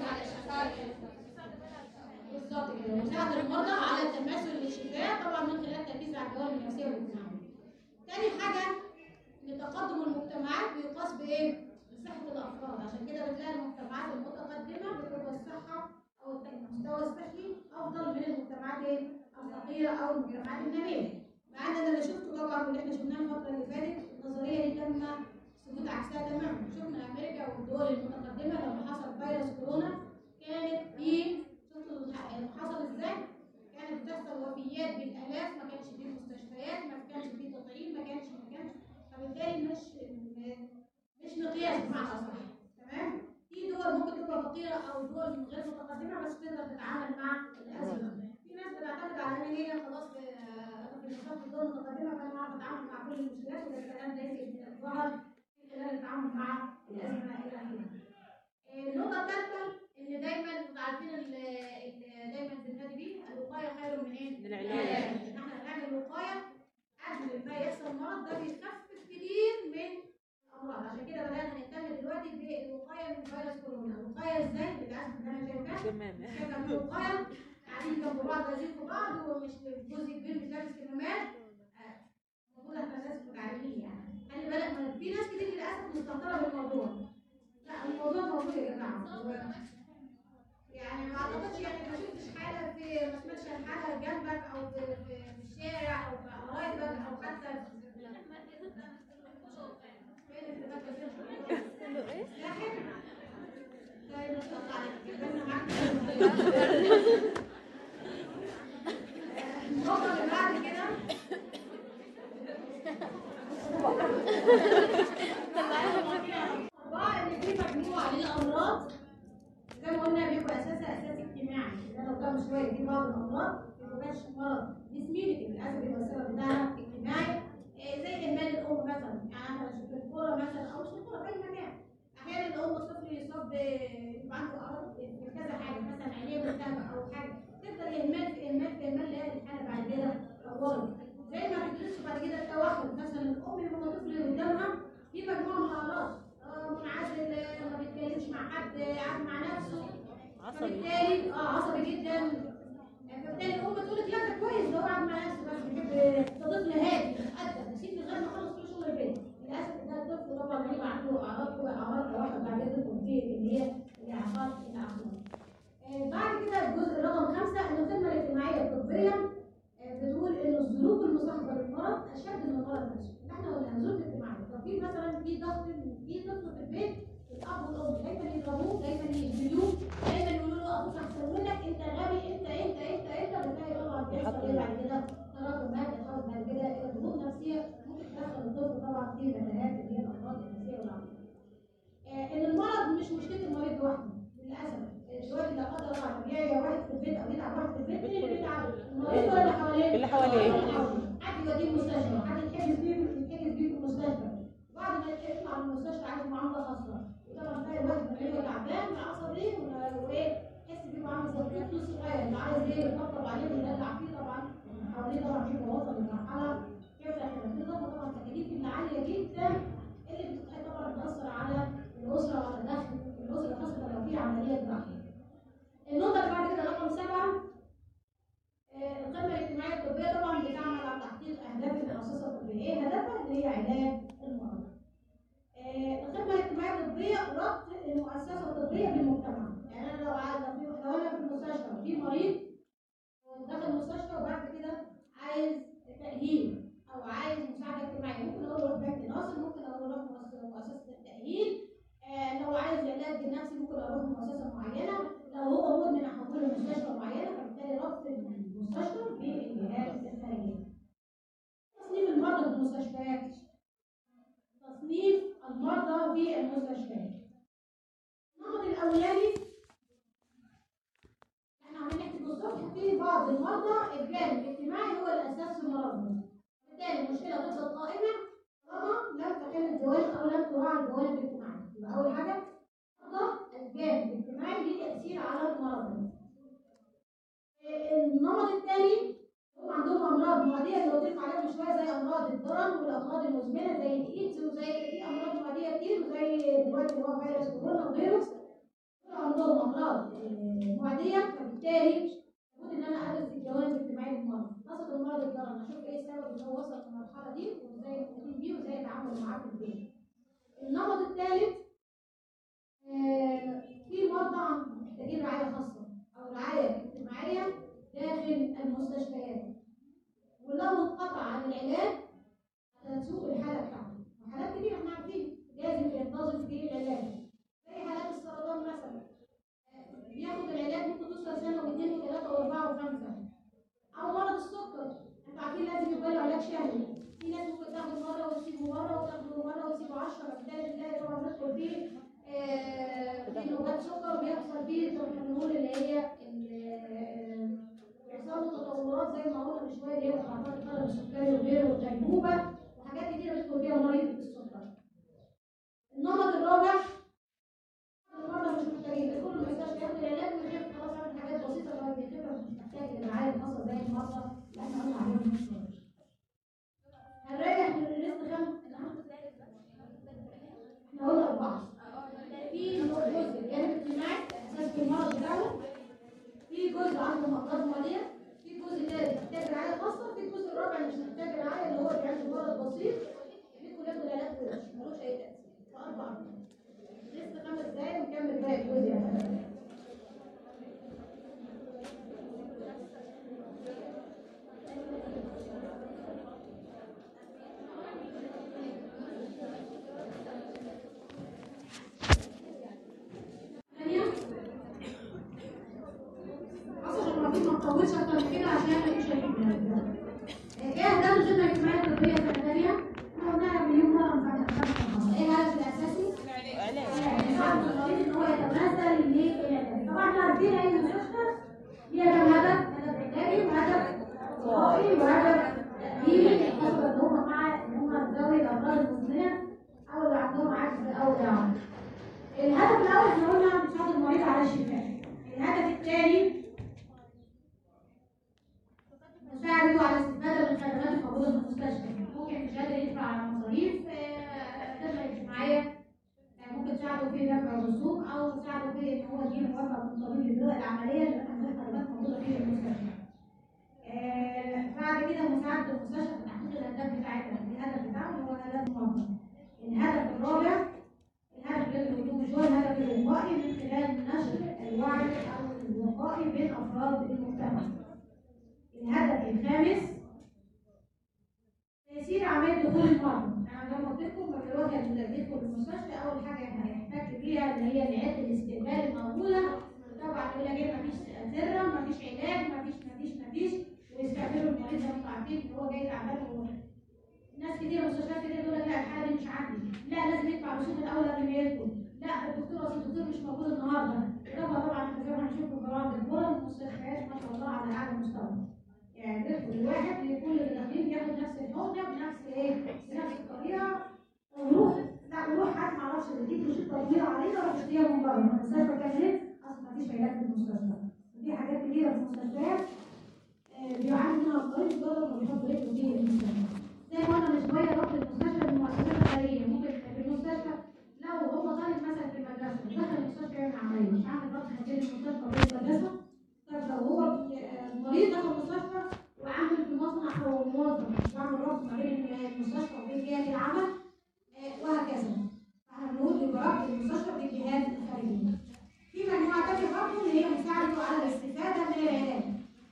بالظبط كده مساعدة المرضى على التماثل للشفاء طبعا من خلال التركيز على الجوانب النفسية والاجتماعية. تاني حاجة إن تقدم المجتمعات بيقاس بإيه؟ بصحة الأفراد عشان كده بتلاقي المجتمعات المتقدمة بتبقى الصحة أو المستوى الصحي أفضل من المجتمعات إيه؟ الفقيرة أو المجتمعات النامية. مع إن أنا اللي شفته طبعا واللي إحنا شفناه الفترة اللي فاتت النظرية دي تم ثبوت عكسها تماما. شفنا أمريكا والدول المتقدمة لما حصل فيروس كورونا كانت في شفتوا الح- حصل ازاي؟ كانت بتحصل وفيات بالالاف ما كانش فيه مستشفيات ما كانش فيه تطعيم ما كانش ما كانش فبالتالي مش مش مقياس بمعنى اصح تمام؟ في دول ممكن تبقى فقيره او دول غير متقدمه بس تقدر تتعامل مع الازمه. في ناس بتعتمد على ان هي خلاص آه، في نشاط الدول المتقدمه فانا بعرف اتعامل مع كل المشكلات وده الكلام ده يمكن ظهر في خلال التعامل مع الازمه الاخيره. النقطة الثالثة إن دايما انتوا عارفين ال- ال- دايما بننادي بيه الوقاية خير من إيه؟ من العلاج. إن إحنا نعمل وقاية قبل ما يحصل مرض ده بيخفف كتير من الأمراض عشان كده بدأنا نهتم دلوقتي بالوقاية من فيروس كورونا، الوقاية إزاي؟ بالعزم اللي أنا شايفاه تمام شايفة إن الوقاية قاعدين جنب بعض لازقين في بعض ومش جزء كبير مش لابس كمامات آه، المفروض احنا ناس متعلمين يعني خلي بالك من في ناس كتير للاسف مستهتره بالموضوع لا الموضوع موجود يا جماعه يعني ما اعتقدش يعني ما شفتش حاله في ما سمعتش عن حاله جنبك او في, في, في الشارع او في قرايبك او حتى في فين اللي فاكر فين؟ لا حلو. طيب ما شاء الله عليك ربنا معاك النقطة اللي بعد كده أربعة إن في مجموعة من الأمراض زي ما قلنا بيبقى أساسها أساس اجتماعي ده لو كان شوية في بعض الأمراض ما بيبقاش مرض جسمي لكن للأسف بيبقى السبب بتاعها اجتماعي إيه زي إهمال الأم مثلا يعني مثلا في الكورة مثلا أو مش في الكورة في أي مكان أحيانا الأم الطفل يصاب ب- يبقى عنده أعراض في كذا حاجة مثلا عينيه ملتهبة أو حاجة تفضل إهمال في إهمال في إهمال لها الحالة بعد كده طورت زي ما بتدرس بعد كده التوحد مثلا الأم يبقى طفل قدامها في مجموعة من الأعراض آه، منعزل آه، ما بيتكلمش مع حد آه، قاعد مع نفسه عصبي فبالتالي اه عصبي جدا آه، فبالتالي الام تقول لك لا ده كويس ده هو قاعد مع نفسه بس بيحب ده طفل هادي مؤدب يسيب من غير ما يخلص كل شغل البيت للاسف ده الطفل طبعا هيبقى عنده اعراض كده اعراض واحد بعد كده تدخل فيه اللي هي الاعراض العقليه آه، بعد كده الجزء رقم خمسه ان الخدمه الاجتماعيه الطبيه آه، بتقول ان الظروف المصاحبه للمرض اشد من المرض نفسه احنا قلنا الظروف الاجتماعيه لو في مثلا في ضغط في طفل في البيت الاب والام دايما يضربوه دايما يجلدوه دايما يقولوا له ابوك احسن منك انت غبي انت انت انت انت بتلاقي طبعا بيحصل ايه بعد كده تراكمات يتحول بعد كده الى ضغوط نفسيه ممكن تدخل الطفل طبعا في متاهات اللي هي الامراض النفسيه والعقليه. آه، ان المرض مش مشكله المريض لوحده للاسف آه، دلوقتي لا قدر الله طبيعي واحد في البيت او يتعب واحد في البيت مين اللي بيتعب؟ المريض ولا اللي حواليه؟ اللي حواليه. حد يوديه المستشفى حد يتحجز بيه يتحجز بيه في المستشفى بعد ما يطلع من المستشفى عايز معامله خاصه وطبعا تلاقي واحد من اللي تعبان عصبي و- وايه تحس بيه عامل زي الطفل الصغير اللي عايز ايه يطبطب عليه ويدلع فيه طبعا حواليه طبعا في مواصل لمرحله يفتح الاضافه طبعا التكاليف اللي عاليه جدا اللي بتتحط طبعا بتاثر على الاسره وعلى دخل الاسره خاصه لو في عمليه جراحيه. النقطه اللي بعد كده رقم سبعه آه، الخدمه الاجتماعيه الطبيه طبعا بتعمل على تحقيق اهداف المؤسسه الطبيه، ايه هدفها؟ اللي هي علاج المرض. آه، الخدمه الاجتماعيه الطبيه ربط المؤسسه الطبيه بالمجتمع، يعني انا لو عايز لو في- لو انا في المستشفى وفي مريض دخل المستشفى وبعد كده عايز تأهيل أو عايز مساعدة اجتماعية ممكن أقول له بنك ناصر ممكن أقول له روح مؤسسة مؤسسة التأهيل آه لو عايز علاج نفسي ممكن أروح مؤسسة معينة لو هو مدمن أحوله لمستشفى معينة فبالتالي ربط المستشفى بالجهات الخارجية. تصنيف المرضى في المستشفيات تصنيف المرضى في المستشفيات النمط الأولاني احنا عمالين نحكي بالصبح في بعض المرضى الجانب الاجتماعي هو الاساس في مرضهم بالتالي المشكله تفضل قائمه طالما لم تحل الجوانب او لم تراعى الجوانب الاجتماعيه يبقى اول حاجه مرضى الجانب الاجتماعي ليه تاثير على المرض إيه، النمط الثاني هم عندهم امراض معديه اللي قلت لكم عليها من شويه زي امراض الضرر والامراض المزمنه زي الايدز وزي في امراض معديه كتير وزي دلوقتي اللي هو فيروس كورونا وغيره عندهم امراض آه، معديه فبالتالي المفروض ان انا ادرس الجوانب الاجتماعيه للمرض خاصه المرض الضرر اشوف ايه السبب ان هو وصل للمرحله دي وازاي نقوم بيه وازاي اتعامل معاه في البيت النمط الثالث آه، في مرضى محتاجين رعايه خاصه او رعايه اجتماعيه داخل المستشفيات ولو انقطع عن العلاج هتسوء الحاله بتاعته وحالات كتير احنا عارفين لازم ينتظم في العلاج زي حالات السرطان مثلا بياخد العلاج ممكن توصل سنه واثنين وثلاثه واربعه وخمسه او مرض السكر انتوا عارفين لازم يبقى له علاج شهري في ناس ممكن تاخد مره وتسيبه مره وتاخده مره وتسيبه 10 فبالتالي بتلاقي طبعا ندخل فيه آه، في نوبات سكر بيحصل فيه زي ما احنا بنقول اللي هي ال- بيحصل له تطورات زي ما قلنا من شويه اللي هي مضاعفات القلب السكري وغيره والغيبوبه وحاجات كتيره بيدخل فيها مريض السكر. النمط الرابع المرضى مش محتاجين يدخلوا المستشفى ياخدوا العلاج ويخف خلاص عمل حاجات بسيطه لغايه ما يخف مش محتاج الرعايه الخاصه زي المرضى اللي احنا قلنا عليهم من شويه. هنراجع من الليست كام؟ احنا قلنا اربعه. في جزء جانب اجتماعي اساس في المرض بتاعه جزء عنده امراض ماليه في جزء تاني محتاج رعايه خاصه في الجزء الرابع اللي مش محتاج رعايه اللي هو اللي عنده مرض بسيط بيكون ياخد علاج ببلاش ملوش اي تاثير فاربع لسه خمس دقايق ونكمل باقي الجزء يا فندم. ثانية عشان ما فيش ما نطولش اكتر من كده عشان مفيش هيجيب ايه اهداف الخدمه الاجتماعيه الطبيه سنه ثانيه؟ احنا قلناها مليون مره من بعد الخمسة. ايه الهدف الاساسي؟ علاج يساعد المريض ان هو يتماثل للعلاج طبعا احنا عارفين اي مستشفى ليها كام هدف؟ هدف علاجي وهدف وقائي وهدف تأهيلي خاصة ان هم مع ان هم ذوي الامراض المزمنه او اللي عندهم عجز او اعاقه. الهدف الاول احنا قلنا مساعدة المريض على الشفاء. الهدف الثاني مساعدته على الاستفادة من الخدمات الموجودة في المستشفى. ممكن مش قادر يدفع على مصاريف آه، الخدمة الاجتماعية آه، ممكن تساعده في دفع الرسوم او تساعده في ان هو يجيب موافقة من الطبيب لإجراء العملية اللي من الخدمات موجودة في المستشفى. آه، بعد كده مساعدة المستشفى في تحقيق الأهداف بتاعتها، الهدف بتاعهم هو هدف منظم. الهدف الرابع الهدف الذي يقوم هو الهدف الوقائي من خلال نشر الوعي او الوقائي بين افراد المجتمع. الهدف الخامس تيسير عمليه دخول المرضى، انا زي ما قلت لكم لما الواحد يدخل المستشفى اول حاجه هيحتاج بيها اللي هي العيادة الاستقبال الموجوده طبعا يقول لك ايه مفيش اسره مفيش علاج مفيش مفيش مفيش ويستقبلوا المريض زي ما انتم عارفين ان هو جاي تعبان و- ناس كتير مستشفيات كتير تقول لك لا الحاله دي مش عندي لا لازم يدفع رسوم الاول قبل ما يدخل لا الدكتور اصل الدكتور مش موجود النهارده طبعا طبعا احنا زي ما هنشوف في الجرايد الكوره المستشفيات ما شاء الله على اعلى مستوى يعني بيدخل الواحد لكل اللي داخلين بياخد نفس الحقنه بنفس ايه بنفس الطريقه ويروح لا ويروح حد ما اعرفش بيجيب له شيء تطبيق عليه ويروح يشتريها من بره المستشفى كان ايه اصلا ما فيش علاج في المستشفى دي حاجات كتيره في المستشفيات آه، بيعاني منها المريض بره ما بيحط رجله فيه المستشفى زي ما قلنا من شويه ربط المستشفى بالمؤسسات الخيريه ممكن في المستشفى لو هو طالب مثلا في المدرسه دخل المستشفى يعمل عمليه مش عامل ربط ما بين المستشفى وبين المدرسه طب لو هو آه، مريض دخل المستشفى وعامل في مصنع او موظف وعامل ربط ما بين المستشفى وبين جهه العمل آه، وهكذا فاحنا بنقول يبقى ربط المستشفى بالجهات الخارجيه في مجموعه تانيه برضه اللي هي مساعدته على الاستفاده من العلاج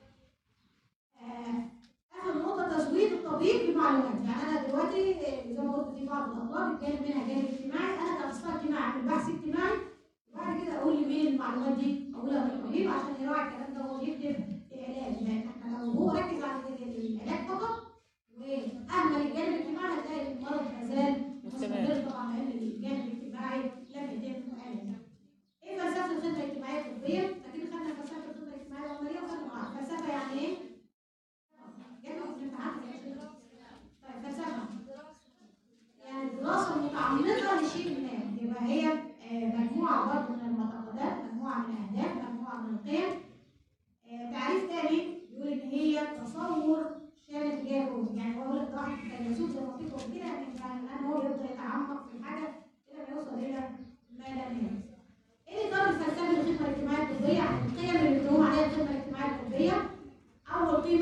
آه، اخر نقطه تزويد الطبيب بمعلومات يعني انا دلوقتي آه، زي ما قلت في بعض الاطباء بيتكلم منها جانب اجتماعي انا كاخصائي اجتماعي اعمل بحث اجتماعي وبعد كده اقول لمين المعلومات دي اقولها للطبيب عشان يراعي الكلام ده وهو بيكتب العلاج لان احنا لو هو ركز على العلاج فقط واهمل الجانب الاجتماعي هتلاقي المرض ما زال مستمر طبعا لان الجانب الاجتماعي لم يتم علاجه. ايه فلسفه الخدمه الاجتماعيه الطبيه؟ اكيد خدنا فلسفه الخدمه الاجتماعيه العمليه وخدنا معاها فلسفه يعني ايه؟ جابوا في الامتحان يا شيخ. طيب فلسفه يعني دراسه متعمقه لشيء ما يبقى هي آه، مجموعه برضه من المعتقدات مجموعه من الاهداف مجموعه من القيم آه، تعريف تاني بيقول ان هي تصور شامل تجاه الروح يعني هو يقول لك راح الفيلسوف زي ما قلت لكم كده يعني الان هو يقدر يتعمق في الحاجه الى ما يوصل الى ما لا نهايه. ايه اطار الفلسفه الخدمه الاجتماعيه الطبيه يعني القيم اللي بتقوم عليها الخدمه الاجتماعيه الطبيه اول قيمه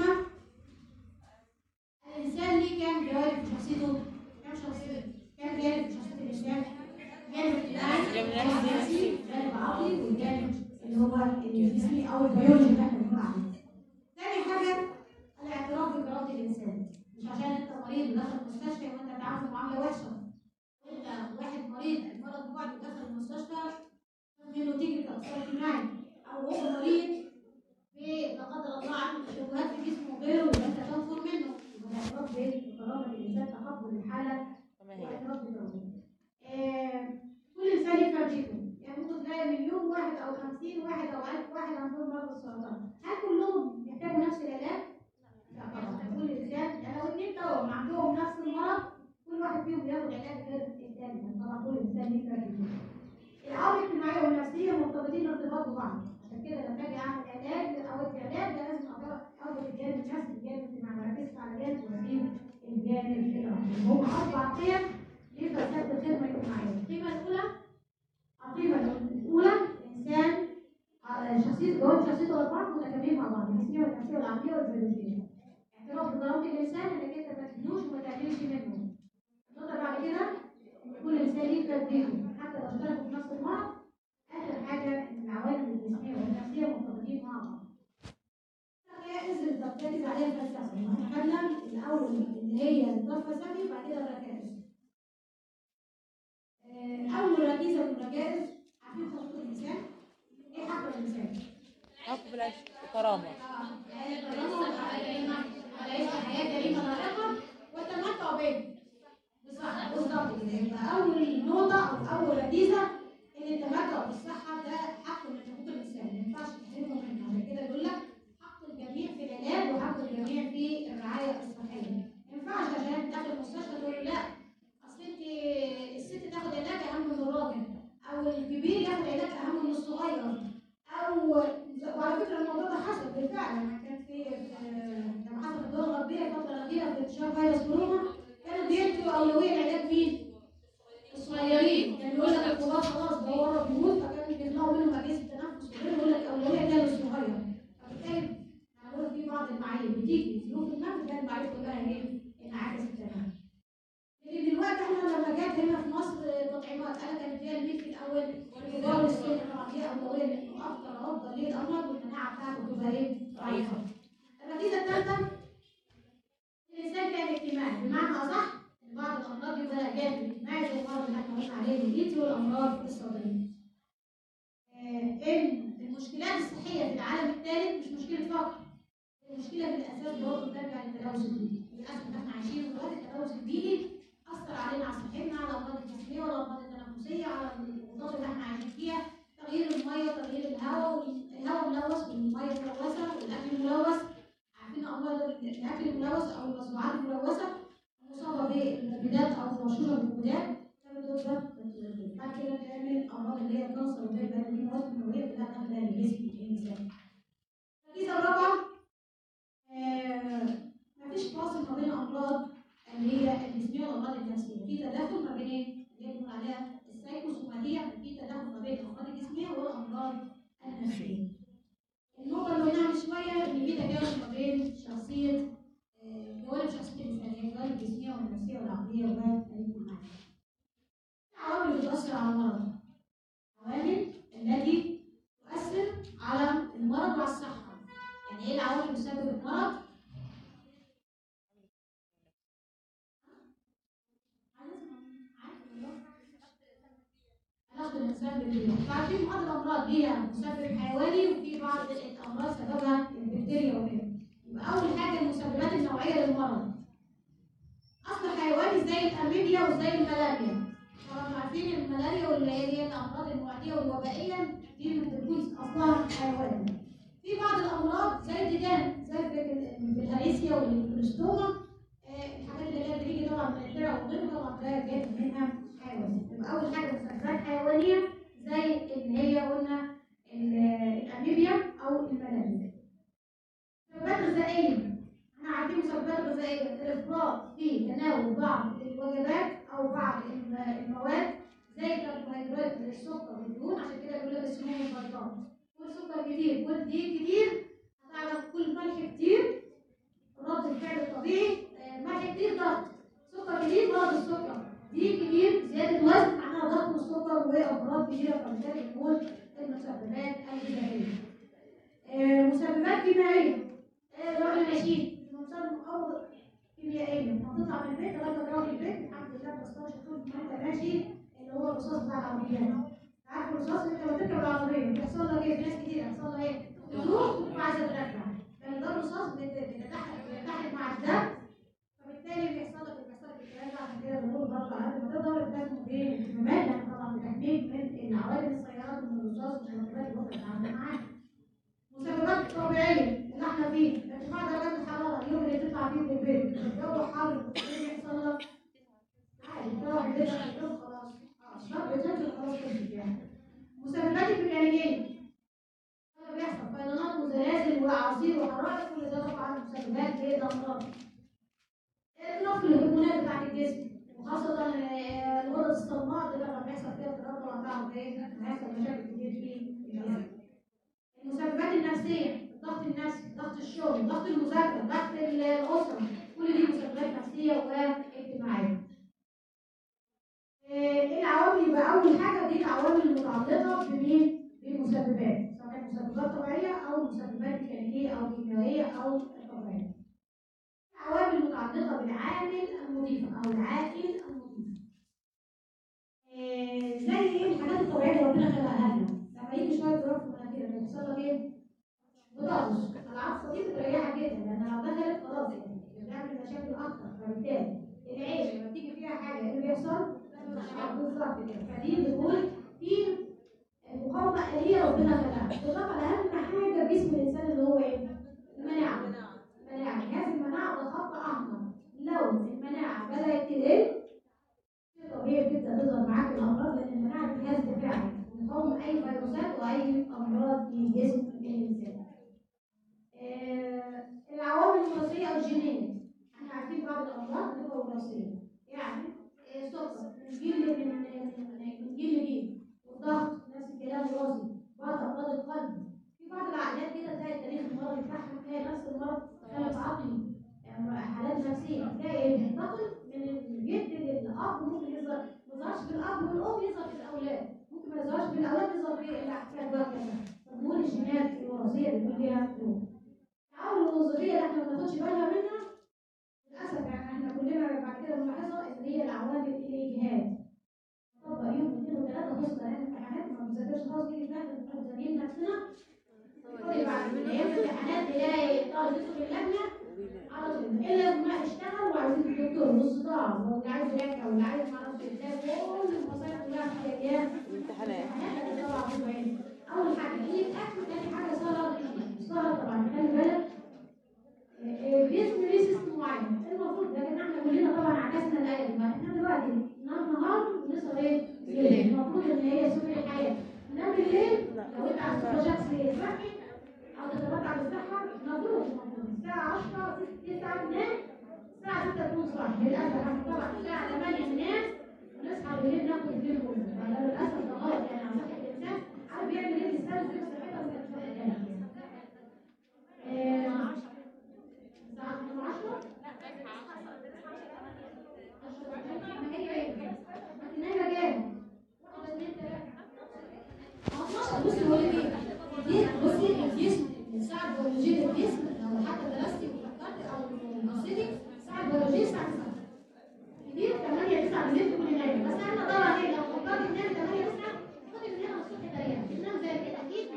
الانسان ليه كام جوانب في شخصيته؟ كام شخصيه؟ كام جانب في شخصيه الانسان؟ جانب اجتماعي جانب جانب نفسي. نفسي جانب عقلي والجانب اللي هو الجسمي او البيولوجي اللي احنا بنقول عليه. تاني حاجه الاعتراف بكرامه الانسان مش عشان انت مريض وداخل المستشفى وانت بتعامل معامله وحشه وانت واحد مريض مرض بعد ودخل المستشفى منه تيجي كاخصائي اجتماعي او هو مريض في لا قدر الله عنده تشوهات في جسمه وغيره يبقى انت تنفر منه يبقى الاعتراف بكرامه الانسان تقبل الحاله كما هي واعتراف بكرامته. آه، كل انسان ليه فرجته يعني ممكن تلاقي مليون واحد او خمسين واحد او ألف واحد عندهم مرض السرطان هل كلهم يحتاجوا نفس العلاج؟ لا طبعا كل انسان يعني لو اتنين توأم عندهم نفس المرض كل واحد فيهم بياخد علاج غير الثاني يعني طبعا كل انسان ليه فرجته. العوامل الاجتماعيه والنفسيه مرتبطين ارتباط ببعض عشان كده لما اجي اعمل علاج او ادي علاج ده لازم اربط الجانب النفسي بالجانب الاجتماعي ما اركزش على جانب واسيب الجانب العقلي هم اربع قيم لفلسفه الخدمه الاجتماعيه القيمه الاولى القيمه الاولى انسان آه، شخصيه شخصيه جوانب شخصيه الاربعه متكاملين مع بعض الجسميه والنفسيه والعقليه والفيزيولوجيه اعتراف بكرامه الانسان انك انت ما تدنوش وما تعملش منه النقطه بعد كده ان كل انسان ليه تدبيره حتى لو اشتركوا في نفس المرض اخر حاجه ان العوامل الجسميه والنفسيه مرتبطين مع بعض الركائز اللي بتركز عليها الفلسفه احنا خدنا الاول اللي هي النظام الفلسفي وبعد كده الركائز آه، اول ركيزه من الركائز عارفين حقوق الانسان ايه حق الانسان حق بالعيش وكرامة على حياة كريمة لائقة والتمتع به بالصحة بالظبط كده يبقى أول نقطة أو أول ركيزة إن التمتع بالصحة ده حق من حقوق الإنسان ما ينفعش تحرمه منه عشان كده يقول لك حق الجميع في العلاج وحق الجميع في الرعاية الصحية ما ينفعش عشان داخل المستشفى تقول لا أصل أنت الست تاخد علاج أهم من الراجل أو الكبير ياخد علاج أهم من الصغير او وعلى فكره الموضوع ده حصل بالفعل يعني كان في في- لما حصل في الدول الغربيه الفتره الاخيره في انتشار فيروس كورونا كانوا بيدوا اولويه لعلاج مين؟ الصغيرين كان يقول لك الكبار خلاص ده ورا بيموت فكان بيطلعوا منهم اجهزه التنفس وغيره يقول لك اولويه ده للصغير فبالتالي هنقول في بعض المعايير بتيجي ظروف النفس بتلاقي المعايير كلها ايه؟ انعكست تماما لكن دلوقتي احنا لما جت هنا في مصر تطعيمات انا كانت هي الميت في الاول كبار السن طبعا دي اولويه لانه افضل افضل ليه الامراض والمناعه بتاعته تبقى ايه؟ ضعيفه. النتيجه الثالثه الانسان كان اجتماعي بمعنى اصح ان بعض الامراض بيبقى جانب اجتماعي زي المرض اللي احنا قلنا عليه الايدز والامراض الصدريه. آه، ان المشكلات الصحيه في العالم الثالث مش مشكله فقر المشكله في الاساس برضه بترجع للتلوث البيئي للاسف احنا عايشين دلوقتي التلوث البيئي اثر علينا على صحتنا على الامراض الجسميه والامراض التنفسيه على الضغوطات اللي احنا عايشين فيها تغيير الميه تغيير الهواء الهواء ملوث والميه ملوثه والاكل ملوث عارفين امراض الاكل الملوث او المصنوعات الملوثه المصابه بالمبيدات او المشهوره بالمبيدات كانت بتضرب بعد كده بتعمل امراض اللي هي الكانسر وغيرها دي مواد منويه كلها داخله الجسم الانسان. الركيزه الرابعه آه، مفيش فاصل ما بين الامراض اللي هي الجسميه والامراض النفسيه، في تداخل ما بين ايه؟ اللي هي بنقول عليها السايكوسوماتيه، في تداخل ما بين الامراض الجسميه والامراض النفسيه. النقطه اللي قلناها من شويه ان في تجاوز ما بين شخصيه آه، جوانب شخصيه الانسان هي الجوانب الجسميه والنفسيه والعقليه والاجتماعيه. العوامل اللي بتؤثر على المرض العوامل التي تؤثر على المرض وعلى الصحه. يعني ايه العوامل اللي بتسبب المرض؟ علاقة الإنسان بالبيئة. ففي بعض الأمراض ليها مسبب حيواني وفي بعض الأمراض سببها البكتيريا وغيرها. يبقى أول حاجة المسببات النوعية للمرض. أصل حيواني زي الأميبيا وزي الملاريا. طبعا عارفين الملاريا واللي هي الأمراض المعدية والوبائية دي بتكون أصلها حيواني. في بعض الأمراض زي الديدان زي الهريسيا والكوليستوما آه، الحاجات اللي هي بتيجي طبعا من الترع وغيرها طبعا ده جاي منها حيواني. يبقى أول حاجة مسببات حيوانية زي اللي هي قلنا ال- الأميبيا أو الملاريا. مسببات غذائية احنا عارفين مسببات غذائية الإفراط في تناول بعض الوجبات أو بعض الم- المواد زي الكربوهيدرات زي السكر والدهون عشان كده بيقول لك اسمهم الفيتامين كل سكر كتير كل دقيق كتير هتعرف كل ملح كتير رد الفعل الطبيعي آه، ملح كتير ضغط سكر كتير مرض السكر دقيق كتير زيادة وزن معناها ضغط السكر وأمراض كتيرة فبالتالي بنقول المسببات الغذائية آه، مسببات كيميائية آه، لو احنا ماشيين في منطقة أو كيميائية لما تطلع من البيت لغاية ما تروح البيت الحمد لله ما تصطادش طول ما انت ماشي اللي هو الرصاص بتاع العربيات عارف الرصاص انت لما تركب العربية بيحصل لك ايه؟ في ناس كتير بيحصل لها ايه؟ بتروح وتبقى عايزة ترجع لأن ده الرصاص بت- بيتحد بيتحد مع الدم فبالتالي بيحصل لك بيحصل لك الكلام ده عشان كده بنقول برضه على قد ما تقدر التزم بالاهتمامات يعني طبعا بتحميك من العوادم السيارات ومن الرصاص والمركبات اللي ممكن تتعامل معاها. مسببات طبيعية اللي احنا فيه ارتفاع درجات الحرارة اليوم اللي تطلع فيه من البيت الجو حر ايه اللي يحصل لك؟ عادي تروح البيت اليوم خلاص اه الشهر بتنزل خلاص خلصت يعني مسببات البركانيين هذا بيحصل فيضانات وزلازل واعاصير وحرائق كل ده طبعا مسببات للامراض اضراب في الهرمونات بتاعت الجسم وخاصة آه، الغدد الصماء ده لما بيحصل فيها اضطراب طبعا بتاعهم ايه؟ بيحصل مشاكل كتير في الجسم. المسببات نفسيا الضغط النفسي ضغط الشغل ضغط المذاكره ضغط الاسره كل دي مسببات نفسيه واجتماعيه آه، ايه العوامل يبقى اول حاجه دي العوامل المتعلقه بمين بالمسببات سواء كانت مسببات طبيعيه او مسببات ميكانيكيه او كيميائيه او طبيعيه العوامل المتعلقه بالعامل المضيف او العائل المضيف آه، زي ايه الحاجات الطبيعيه اللي ربنا خلقها لنا لما يجي شويه ظروف في مناخيرك بيحصل لك ايه؟ بتقص العطسه دي بتريحك جدا لان لو دخلت خلاص يعني بتعمل مشاكل اكتر فبالتالي العيش لما بتيجي فيها حاجه ايه اللي بيحصل؟ بالظبط كده فدي بتقول في مقاومه آلية ربنا خلقها بالاضافه لاهم حاجه في جسم الانسان اللي هو ايه؟ المناعه المناعه جهاز المناعه ده خط احمر لو المناعه بدات تقل شيء طبيعي جدا تظهر معاك الامراض لان المناعه جهاز دفاعي مقاوم اي فيروسات واي امراض في جسم الانسان. آه، العوامل الوراثيه او الجينيه احنا عارفين بعض الامراض بتبقى وراثيه يعني آه، السكر من جيل من من- من جيل لجيل والضغط نفس الكلام وراثي بعض امراض القلب في بعض العائلات كده تلاقي التاريخ المرضي بتاعها تلاقي نفس المرض خلف عقلي يعني حالات نفسيه تلاقي بينتقل من الجد للاب ممكن يظهر ما يظهرش في الاب والام يظهر في الاولاد ممكن ما يظهرش في الاولاد يظهر في الاحفاد وهكذا فنقول الجينات الوراثيه بيكون ليها دور العوامل الوظيفيه اللي احنا ما بناخدش بالنا منها للاسف يعني احنا كلنا بعد كده بنلاحظها ان هي العوامل الاجهاد طبق يوم واثنين وثلاثه خلص لان الامتحانات ما بنذاكرش خالص نيجي ناخد ناخد زميل نفسنا نقول بعد من ايام الامتحانات نلاقي طالب يدخل اللجنه على طول الا لما اشتغل وعايزين الدكتور والصداع واللي عايز يراجع واللي عايز معرفش ازاي كل المصايب كلها في ايام الامتحانات اول حاجه هي الاكل ثاني حاجه سهره السهره طبعا خلي بالك الجسم ليه سيستم معين المفروض لكن احنا كلنا طبعا عكسنا الايه دي ما احنا دلوقتي ننام نهار ونسهر ايه بالليل المفروض ان هي سنه الحياه ننام بالليل لو انت عايز تبقى شخص صحي او تتمتع بالصحه المفروض المفروض الساعه 10 9 تنام الساعه 6 تكون صاحي للاسف احنا طبعا الساعه 8 ننام ونصحى بالليل ناكل الليل كله فده للاسف ده غلط يعني على صحه الانسان عارف بيعمل ايه بيستنزف في صحتها وما كانش الساعه 10 ما هي ايه؟ ما انت نايمه كام؟ واحد اثنين ثلاثه بصي هو ايه؟ دي بصي الجسم الساعه البيولوجيه للجسم لو حتى درستي وفكرتي او بصيتي الساعه البيولوجيه الساعه 9 كبير 8 9 بالليل تكوني نايمه بس احنا طبعا ايه لو فكرتي تنامي 8 9 خدي من هنا الصبح تريحي تنام زي كده اكيد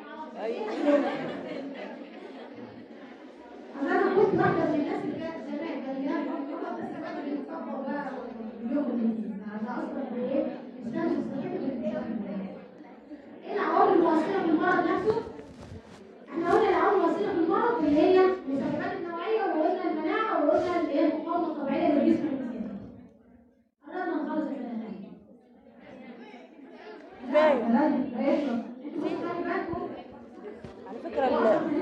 انا كنت واحده من الناس اللي كانت زمان كان يعني بس بعد اللي بتصبر بقى اليوم اللي ده اصلا ايه استنى صحتك ايه العوامل المؤثره في المرض نفسه؟ احنا قلنا العوامل المؤثره في المرض اللي هي المسببات النوعيه وقلنا المناعه وقلنا اللي هي المقاومه الطبيعيه للجسم الانساني. قربنا نخلص الامتحان. ازاي؟ لازم يخلص. انتوا خلي بالكم على فكرة ال-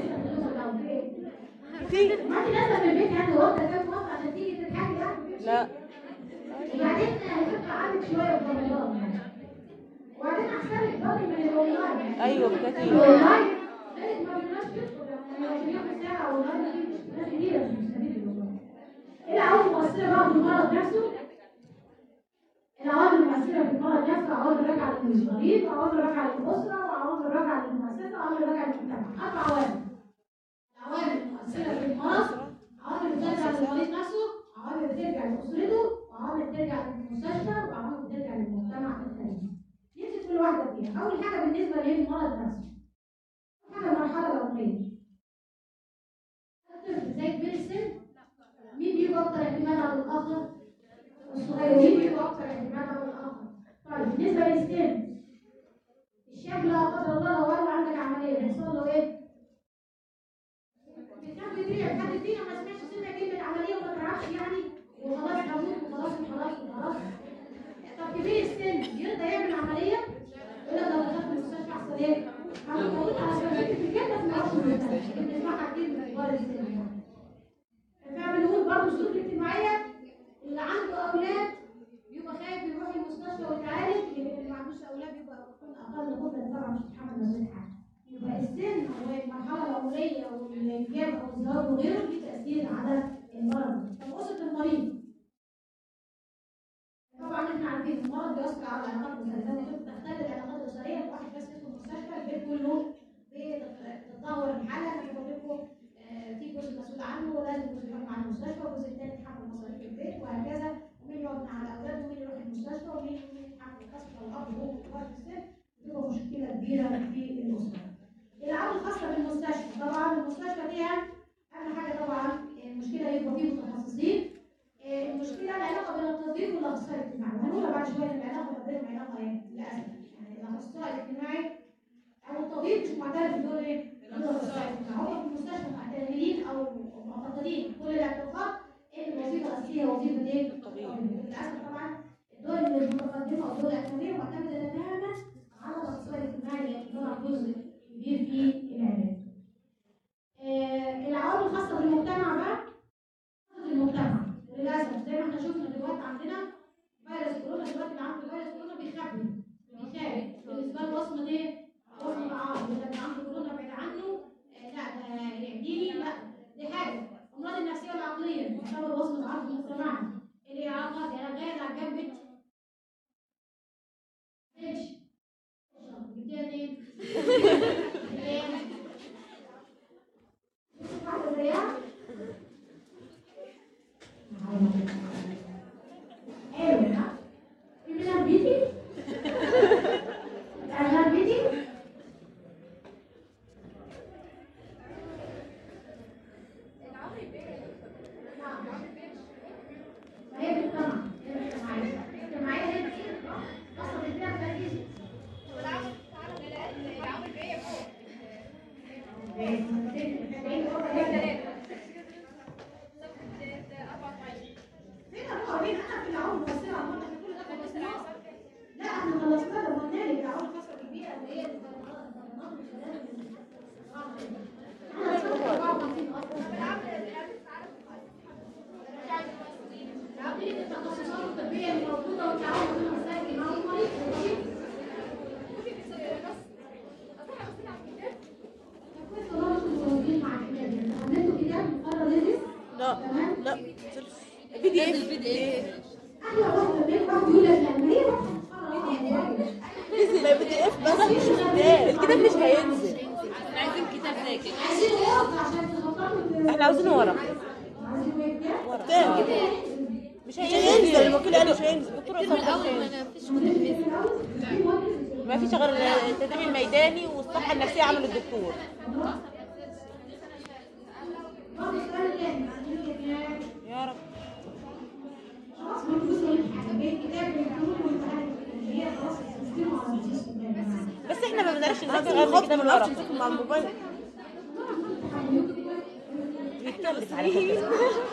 في ما انت نازله من البيت يعني واخده كام وقت عشان تيجي تضحكي يعني لا وبعدين هتبقى عندك شويه في رمضان يعني وبعدين احسن لك برضه من الاونلاين يعني ايوه بكتير الاونلاين لازم ما بيناش تدخل يعني عشان ياخد ساعه اونلاين دي مشكله كبيره مش مستفيد والله ايه العوامل المؤثره بقى في المرض نفسه؟ العوامل المؤثره في المرض نفسه عوامل راجعه للمريض وعوامل راجعه للاسره وعوامل راجعه للمؤسسه وعوامل راجعه للمجتمع اربع عوامل العوامل المؤثره في المرض عوامل بترجع للمريض نفسه عوامل بترجع لاسرته وعوامل بترجع للمستشفى وعوامل بترجع للمجتمع الخارجي نمسك كل واحده فيها اول حاجه بالنسبه للمرض نفسه اول حاجه المرحله العمريه الطفل زي كبير السن مين بيبقى اكتر اعتماد على الاخر الصغيرين بيبقوا اكتر اعتماد على الاخر طيب بالنسبه للسن الشاب لا قدر الله لو قال عندك عمليه بيحصل له ايه؟ بتنام بيضيع حد فينا ما سمعش سمع كلمه عمليه وما تعرفش يعني وخلاص هموت وخلاص وخلاص وخلاص طب كبير السن يرضى يعمل عمليه يقول لك لو دخلت المستشفى احسن ايه؟ انا موجود على شبكه في الجنه بس ما اعرفش المستشفى بنسمعها كتير من كبار السن يعني فبنقول برضه الظروف الاجتماعيه اللي عنده اولاد بيبقى خايف يروح المستشفى ويتعالج لكن اللي ما عندوش اولاد بيبقى بيكون اقل قدره طبعا مش هيتحمل مسؤوليه حاجه يبقى السن والمرحله العمريه الانجاب او الزواج وغيره في تاثير على المرض طب اسره المريض طبعا احنا عارفين المرض بيأثر على العلاقات الاسريه زي ما قلت تختلف العلاقات الاسريه واحد بس يدخل المستشفى البيت كله بتتدهور الحاله انا بقول لكم آه، في جزء مسؤول عنه لازم جزء يروح مع المستشفى والجزء الثاني يتحمل مصاريف البيت وهكذا ومين يقعد مع الاولاد ومين يروح المستشفى ومين مين يتحمل خاصه لو الاب هو كبار في السن بتبقى مشكله كبيره في الاسره. الالعاب الخاصه بالمستشفى طبعا المستشفى فيها اهم حاجه طبعا المشكله يبقى فيه متخصصين آه، المشكله العلاقه بين الطبيب والاخصائي الاجتماعي وهنقول بعد شويه إن العلاقه ما بينهم علاقه ايه للاسف يعني الاخصائي الاجتماعي او الطبيب مش معترف بدور ايه؟ بدور الاخصائي الاجتماعي هم في المستشفى معترفين او معتقدين كل الاعتقاد ان الوظيفه الاساسيه وظيفه ايه؟ الطبيب. للاسف طبعا الدول المتقدمه او الدول الاجنبيه معتمده تماما على الاخصائي الاجتماعي لان طبعا جزء كبير في العلاج. آه، العوامل الخاصه بالمجتمع بقى خاصة المجتمع وللاسف زي ما احنا شفنا دلوقتي عندنا فيروس كورونا دلوقتي اللي عنده فيروس كورونا بيخبي بيخاف بالنسبه له وصمه ايه؟ وصمه عار اللي عنده كورونا بعيد عنه آه، لا ده يعديني لا دي حاجه الامراض النفسيه والعقليه تعتبر وصمه عار في مجتمعنا الاعاقات يعني غير على جنب ايش؟ بالتاني واحده زيها ايوه ها؟ في منها بيتي؟ الأرنب بيتي؟ ما هي بالطمع هي الاجتماعية الاجتماعية هي بتيجي أصلا البيئة بتيجي فين هو مين انا في العون بصير على الموضوع كل ده خلصناه لا احنا خلصناه ده قلنا لك العون خاصه بالبيئه اللي هي الفضلات والكلام احنا وصلنا 54 اصلا تعطيني التخصصات الطبيه الموجوده والتعاون بين الاخصائي الاجتماعي والمريض والطبيب كويس والله انتم متواجدين مع الكتاب يعني عملتوا كتاب مقرر لذيذ لا تمام لا بي دي اف بي دي اف احلى واحده منهم واحد يقول لك لما هي نزل بي دي اف بس مش كتاب الكتاب مش هينزل احنا عايزين كتاب زي كده عايزين ورق عشان تفكروا احنا عاوزين ورق عايزين ايه كده؟ ورق مش هينزل الوكيل قال مش هينزل الدكتور الترم عصام الاول قال مش ما هينزل. فيش كتاب ما فيش غير التدريب الميداني والصحه النفسيه عمل الدكتور برضه السؤال الثاني عايزين كتاب يا رب خلاص ما تقولوش ولا حاجه جاي كتاب بيكتبوا له امتحان هي خلاص تسلموا على الجيش بس احنا ما بنقدرش نذاكر غير من كتاب الورق مع الموبايل بيتكلف على فكره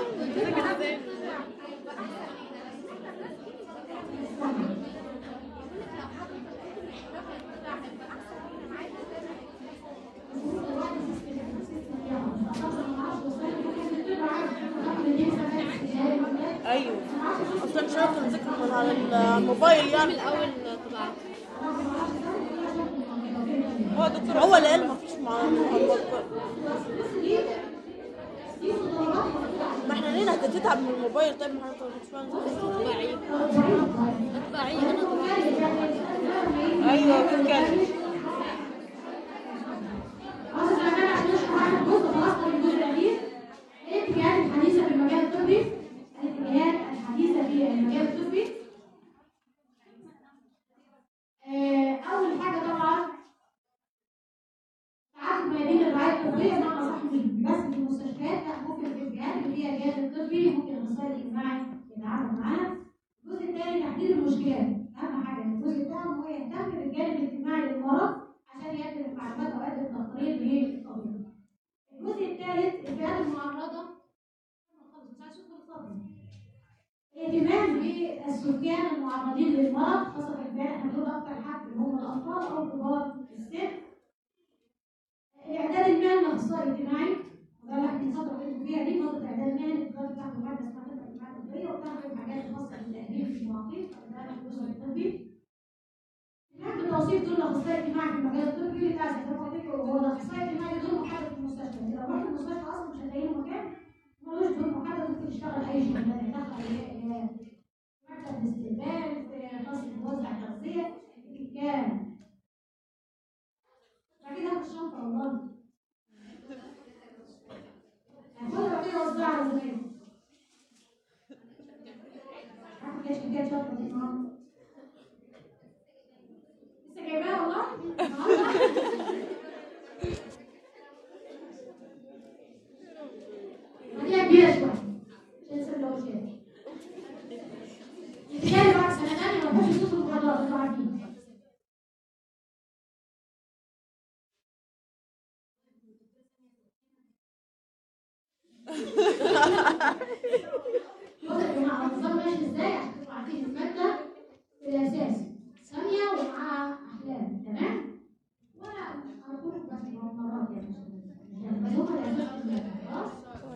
ايوه اصلا مش هنقدر نذاكر من على الموبايل الترم يعني الاول طبعا هو دكتور هو اللي قال مفيش مع الموبايل ما احنا ليه هتتعب من الموبايل طيب ما احنا مش فاهم طبيعي طبيعي انا طبيعي ايوه بيتكلم خلاص يا جماعه عشان نشرح واحد جزء خلاص من الجزء الاخير الاتجاهات الحديثه في المجال الطبي الاتجاهات الحديثه في المجال الطبي آه، اول حاجه طبعا تعاقد ما بين الرعايه الطبيه بمعنى صح مش بس في المستشفيات لا ممكن في الجهات اللي فيها الجهاز الطبي ممكن الاخصائي الاجتماعي يتعامل معاها الجزء الثاني تحديد المشكلات اهم حاجه الجزء بتاعه هو يهتم بالجانب الاجتماعي للمرض عشان يقدم المعلومات او يقدم تقرير للطبيب الجزء الثالث الفئات المعرضه خالص مش عايز اشوف الخطوه الاهتمام بالسكان المعرضين للمرض خاصة في البيئة احنا بنقول أكتر حد اللي هم الأطفال أو كبار السن. الإعداد المهني للأخصائي الاجتماعي وده اللي احنا الفترة اللي انتوا فيها دي فترة إعداد مهني الفترة بتاعت مادة اسمها خدمة الاجتماعية الطبية وبتاخد الحاجات الخاصة بالتأهيل في المواقيت ده الجزء الطبي. اهتمام بالتوظيف دور الأخصائي الاجتماعي في المجال الطبي بتاع زي ما قلت لكم هو الأخصائي الاجتماعي دور محدد في المستشفى، أنت لو رحت المستشفى اي شغلانه دخل مكتب الاستقبال في قصر موزع التغذيه في كام فكده في الشنطه والله هاخدها كده وزعها على زمايلي عارفه كده كده شنطه دي النهارده لسه جايباها والله النهارده خليها كبيرة شوية عشان السندوتشات. الرجالة بعد سنة تانية ما بحبش يدوسوا المحاضرات انتوا عارفين. بصوا يا جماعة النظام ماشي ازاي عشان تبقوا عارفين المادة في الأساس ثانية ومعاها أحلام تمام؟ وأنا هقول بس مرات يعني عشان بس هما الأساس في المادة خلاص؟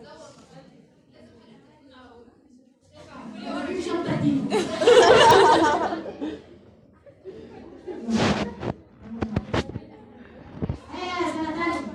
في شنطة دي. هيا سنة تانية.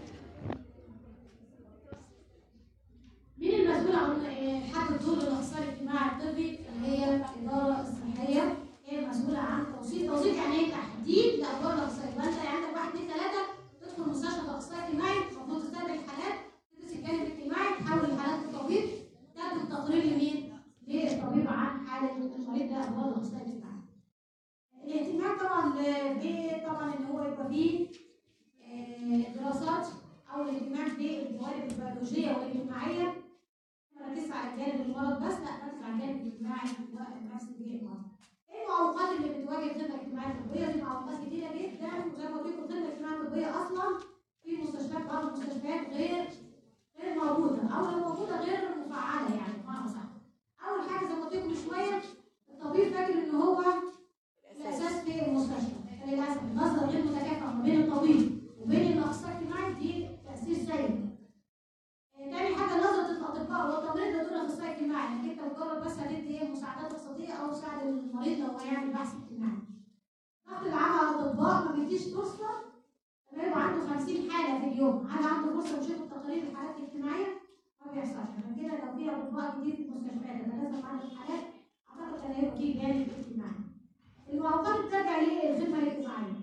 مين المسؤول عن آه، حد دور الاخصائي الاجتماعي الطبي اللي هي الاداره الصحيه هي المسؤوله عن توصيل توصيل يعني ايه تحديد لادوار الاخصائي يبقى انت عندك واحد اثنين ثلاثه تدخل مستشفى الاخصائي الاجتماعي المفروض تستقبل الحالات تدرس الجانب الاجتماعي تحول الحالات للطبيب تاخد التقرير لمين؟ للطبيب عن حاله المريض ده ادوار الاخصائي الاجتماعي. الاهتمام طبعا ب طبعا ان هو يبقى فيه آه، دراسات او الاهتمام بالجوانب البيولوجيه والاجتماعيه ما ركزت على الجانب المرض بس لا ركز على الجانب الاجتماعي والنفسي للمرض. ايه المعوقات اللي بتواجه الخدمه الاجتماعيه الطبيه؟ دي معوقات كتيره جدا وزي ما قلت لكم الخدمه الاجتماعيه الطبيه اصلا في مستشفيات بعض المستشفيات غير غير موجوده او لو موجوده غير مفعله يعني بمعنى صح. اول حاجه زي ما قلت لكم من شويه الطبيب فاكر ان هو الاساس في المستشفى فللاسف النظره غير متكافئه ما بين الطبيب وبين الاخصائي الاجتماعي دي تاثير سيء. آه، تاني حاجه نظره الاطباء والتمريض لدور اخصائي اجتماعي انك انت مجرد بس هتدي ايه مساعدات اقتصاديه او تساعد المريض لو هو يعمل بحث اجتماعي. ضغط العمل على الاطباء ما بيديش فرصه لما يبقى عنده 50 حاله في اليوم، هل عنده فرصه يشوف التقارير الحالات الاجتماعيه؟ ما بيحصلش، عشان كده لو في اطباء كتير في المستشفيات تتناسب عدد الحالات اعتقد كان هيبقى في جانب اجتماعي. المعوقات بترجع للخدمه الاجتماعيه.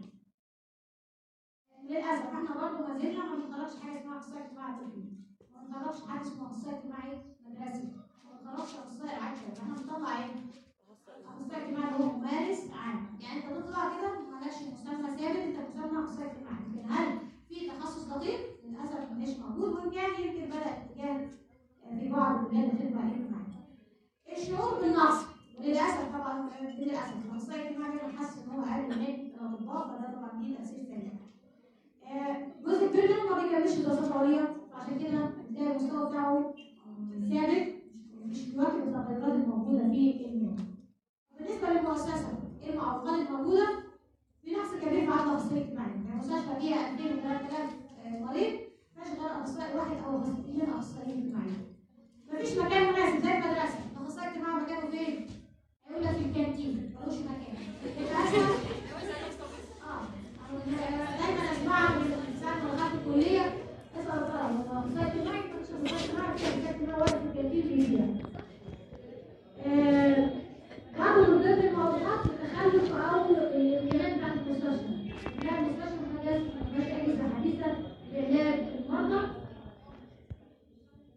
للاسف احنا برضه ما زلنا ما بنخرجش حاجه اسمها اخصائي اجتماعي طبي. ما بنخرجش حاجه اسمها اخصائي اجتماعي مدرسي. ما بنخرجش اخصائي رعايه صحية. احنا بنطلع ايه؟ اخصائي اجتماعي هو ممارس عام. يعني انت تطلع كده مالكش مسمى ثابت انت مسمى اخصائي اجتماعي. لكن هل في تخصص دقيق؟ للاسف مش موجود وان كان يمكن بدا اتجاه في بعض بلاد الخدمه الاجتماعيه. الشعور بالنقص وللاسف طبعا للاسف الاخصائي الاجتماعي دايما حاسس ان هو اقل من الاطباء فده طبعا دي تاثير سيء. آه، جزء كبير منهم ما بيكملش دراسات عليا عشان كده تلاقي المستوى بتاعه ثابت مش بيواكب التغيرات الموجوده في المهنه. بالنسبه للمؤسسه ايه المعوقات الموجوده؟ في نقص كبير في عدد الاخصائي الاجتماعي، يعني مستشفى فيها 2000 و 3000 مريض مفيش غير اخصائي واحد او اثنين اخصائيين اجتماعيين. مفيش مكان مناسب زي المدرسه، الاخصائي الاجتماعي مكانه فين؟ هيقول لك في الكانتين ملوش مكان. للاسف اه دايما اسمعها من ساعه ما دخلت الكليه اسال الطلبه الاخصائي الاجتماعي مفيش اخصائي اجتماعي في اخصائي اجتماعي واقف في الكانتين بيبيع. آه، برضه من ضمن الموضوعات التخلف او الامكانيات بتاعت المستشفى. لا المستشفى ما فيهاش ما فيهاش اجهزه حديثه لعلاج المرضى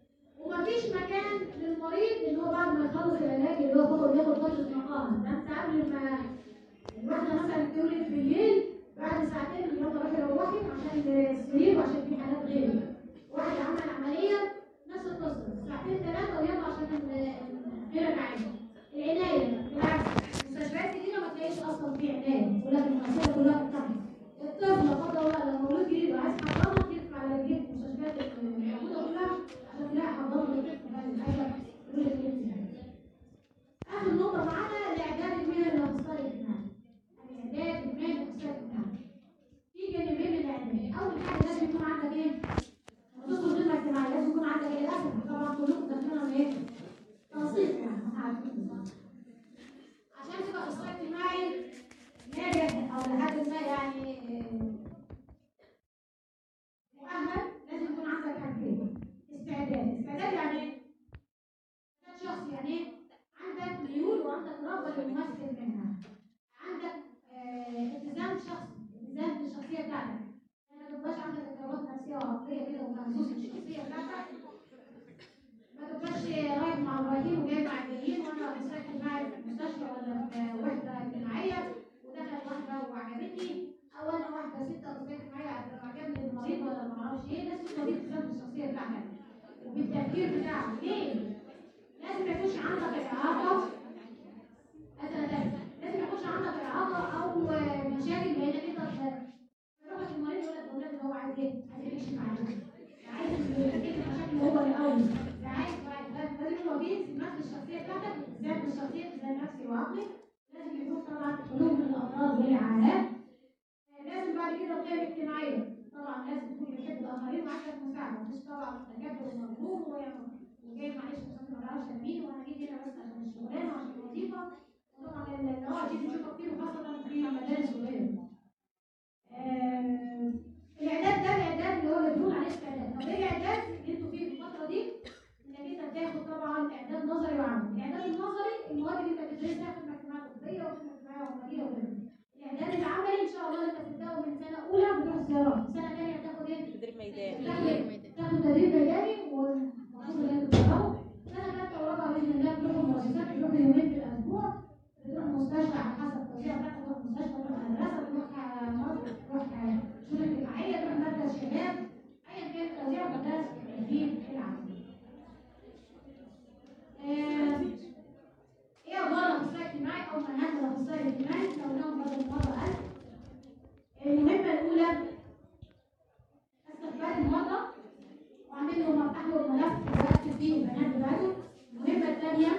الممثل منها عندك آه، التزام شخصي التزام بالشخصيه بتاعتك يعني ما تبقاش عندك اضطرابات نفسيه وعقليه كده ومهزوز في الشخصيه بتاعتك ما تبقاش رايح مع الرايحين وجاي مع الجايين وانا مستشفى اجتماعي في المستشفى ولا في وحده اجتماعيه ودخل واحده وعجبتني او انا واحده ست اخصائيه اجتماعيه عجبني المريض ولا ما اعرفش ايه لازم يبقى في التزام بالشخصيه بتاعتك وبالتفكير بتاعك ليه؟ لازم ما يكونش عندك اعاقه مثلا لازم ما يكونش عندك اعاقه او مشاكل لانك انت تروح المريض يقول لك اولاد هو عايز ايه؟ عايز يمشي معاك عايز يحل مشاكل هو الاول عايز لازم يبقى في التزامات الشخصيه بتاعتك التزام بالشخصيه التزام نفسي وعقلي لازم يكون طبعا خلو من الامراض والعادات لازم بعد كده القيم الاجتماعيه طبعا لازم تكون بتحب الاخرين وعندك مساعده مش طبعا تكبر ومغرور وجاي معلش مش ما بعرفش امين وانا جيت هنا بس عشان الشغلانه وعشان الوظيفه وطبعا النوع دي بنشوفها كتير وخاصه في مدارس وغيره آه، الاعداد ده الاعداد اللي هو اللي بنقول عليه استعداد طب ايه الاعداد اللي انتوا فيه في الفتره دي انك انت بتاخد طبعا اعداد نظري وعملي الاعداد النظري المواد اللي انت بتدرسها في المجتمعات الطبيه وفي المجتمعات العمليه وغيره الاعداد العملي ان شاء الله انت بتبداه من سنه اولى بتروح زيارات سنه ثانيه هتاخد ايه تدريب ميداني تاخد تاخد تدريب ميداني والمفروض ان انت تتدربوا سنه ثالثه ورابعه باذن الله بتروحوا مؤسسات بتروحوا يومين في الاسبوع بتروح مستشفى على حسب التوزيع بتاعتك تروح مستشفى تروح مدرسه تروح مصر تروح شؤون اجتماعيه تروح مركز شباب ايا كان التوزيع بتاعت التدريب العملي. آه، ايه ادوار الاخصائي الاجتماعي او منهج الاخصائي الاجتماعي لو قلناهم بدل مره ألف المهمه الاولى استقبال المرضى وعامل له مفتاح له الملف ويكتب فيه البيانات بتاعته المهمه الثانيه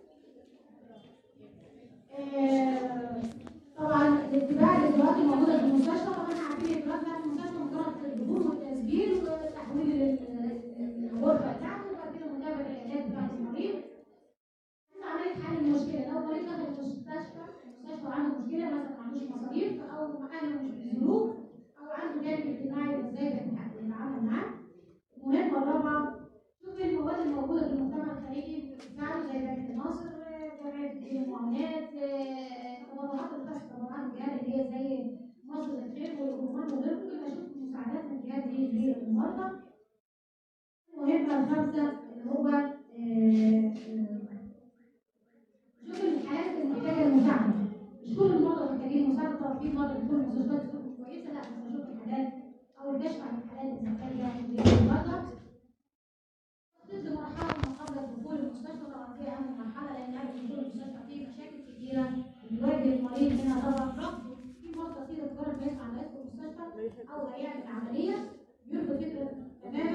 آه، طبعا الاتباع الاجراءات الموجوده في المستشفى طبعا احنا عارفين الاجراءات بتاعت المستشفى مجرد الدخول والتسجيل وتحويل ال- الغرفه بتاعته وبعد كده متابعه العلاج بتاع المريض بس عمليه حل المشكله لو مريض دخل المستشفى المستشفى عنده مشكله مثلا ما عندوش مصاريف او اهله مش بيزوروه او عنده جانب اجتماعي ازاي بنتعامل معاه المهمه الرابعه شوف المواد الموجوده في المجتمع الخارجي بتساعده زي بنك ناصر جمعيه المعاملات تبرعات الخاصه تبرعات الجهاد اللي هي زي مصر للخير والرومان وغيره ممكن اشوف مساعدات من الجهات دي للمرضى المهمه الخامسه اللي هو آه، آه، شوف الحالات اللي محتاجه المساعده مش كل المرضى محتاجين مساعده طبعا في مرضى بتكون المستشفيات بتكون كويسه لا بس اشوف الحالات او الكشف عن الحالات اللي محتاجه المرضى تخصيص مرحله ما قبل دخول المستشفى طبعا دي اهم مرحله لان قبل دخول المستشفى فيه مشاكل كتيره بتواجه المريض هنا طبعا رفض في مرضى كتير تجرب بيسعى على يدخل المستشفى او هيعمل عمليه بيرفض فكره تماما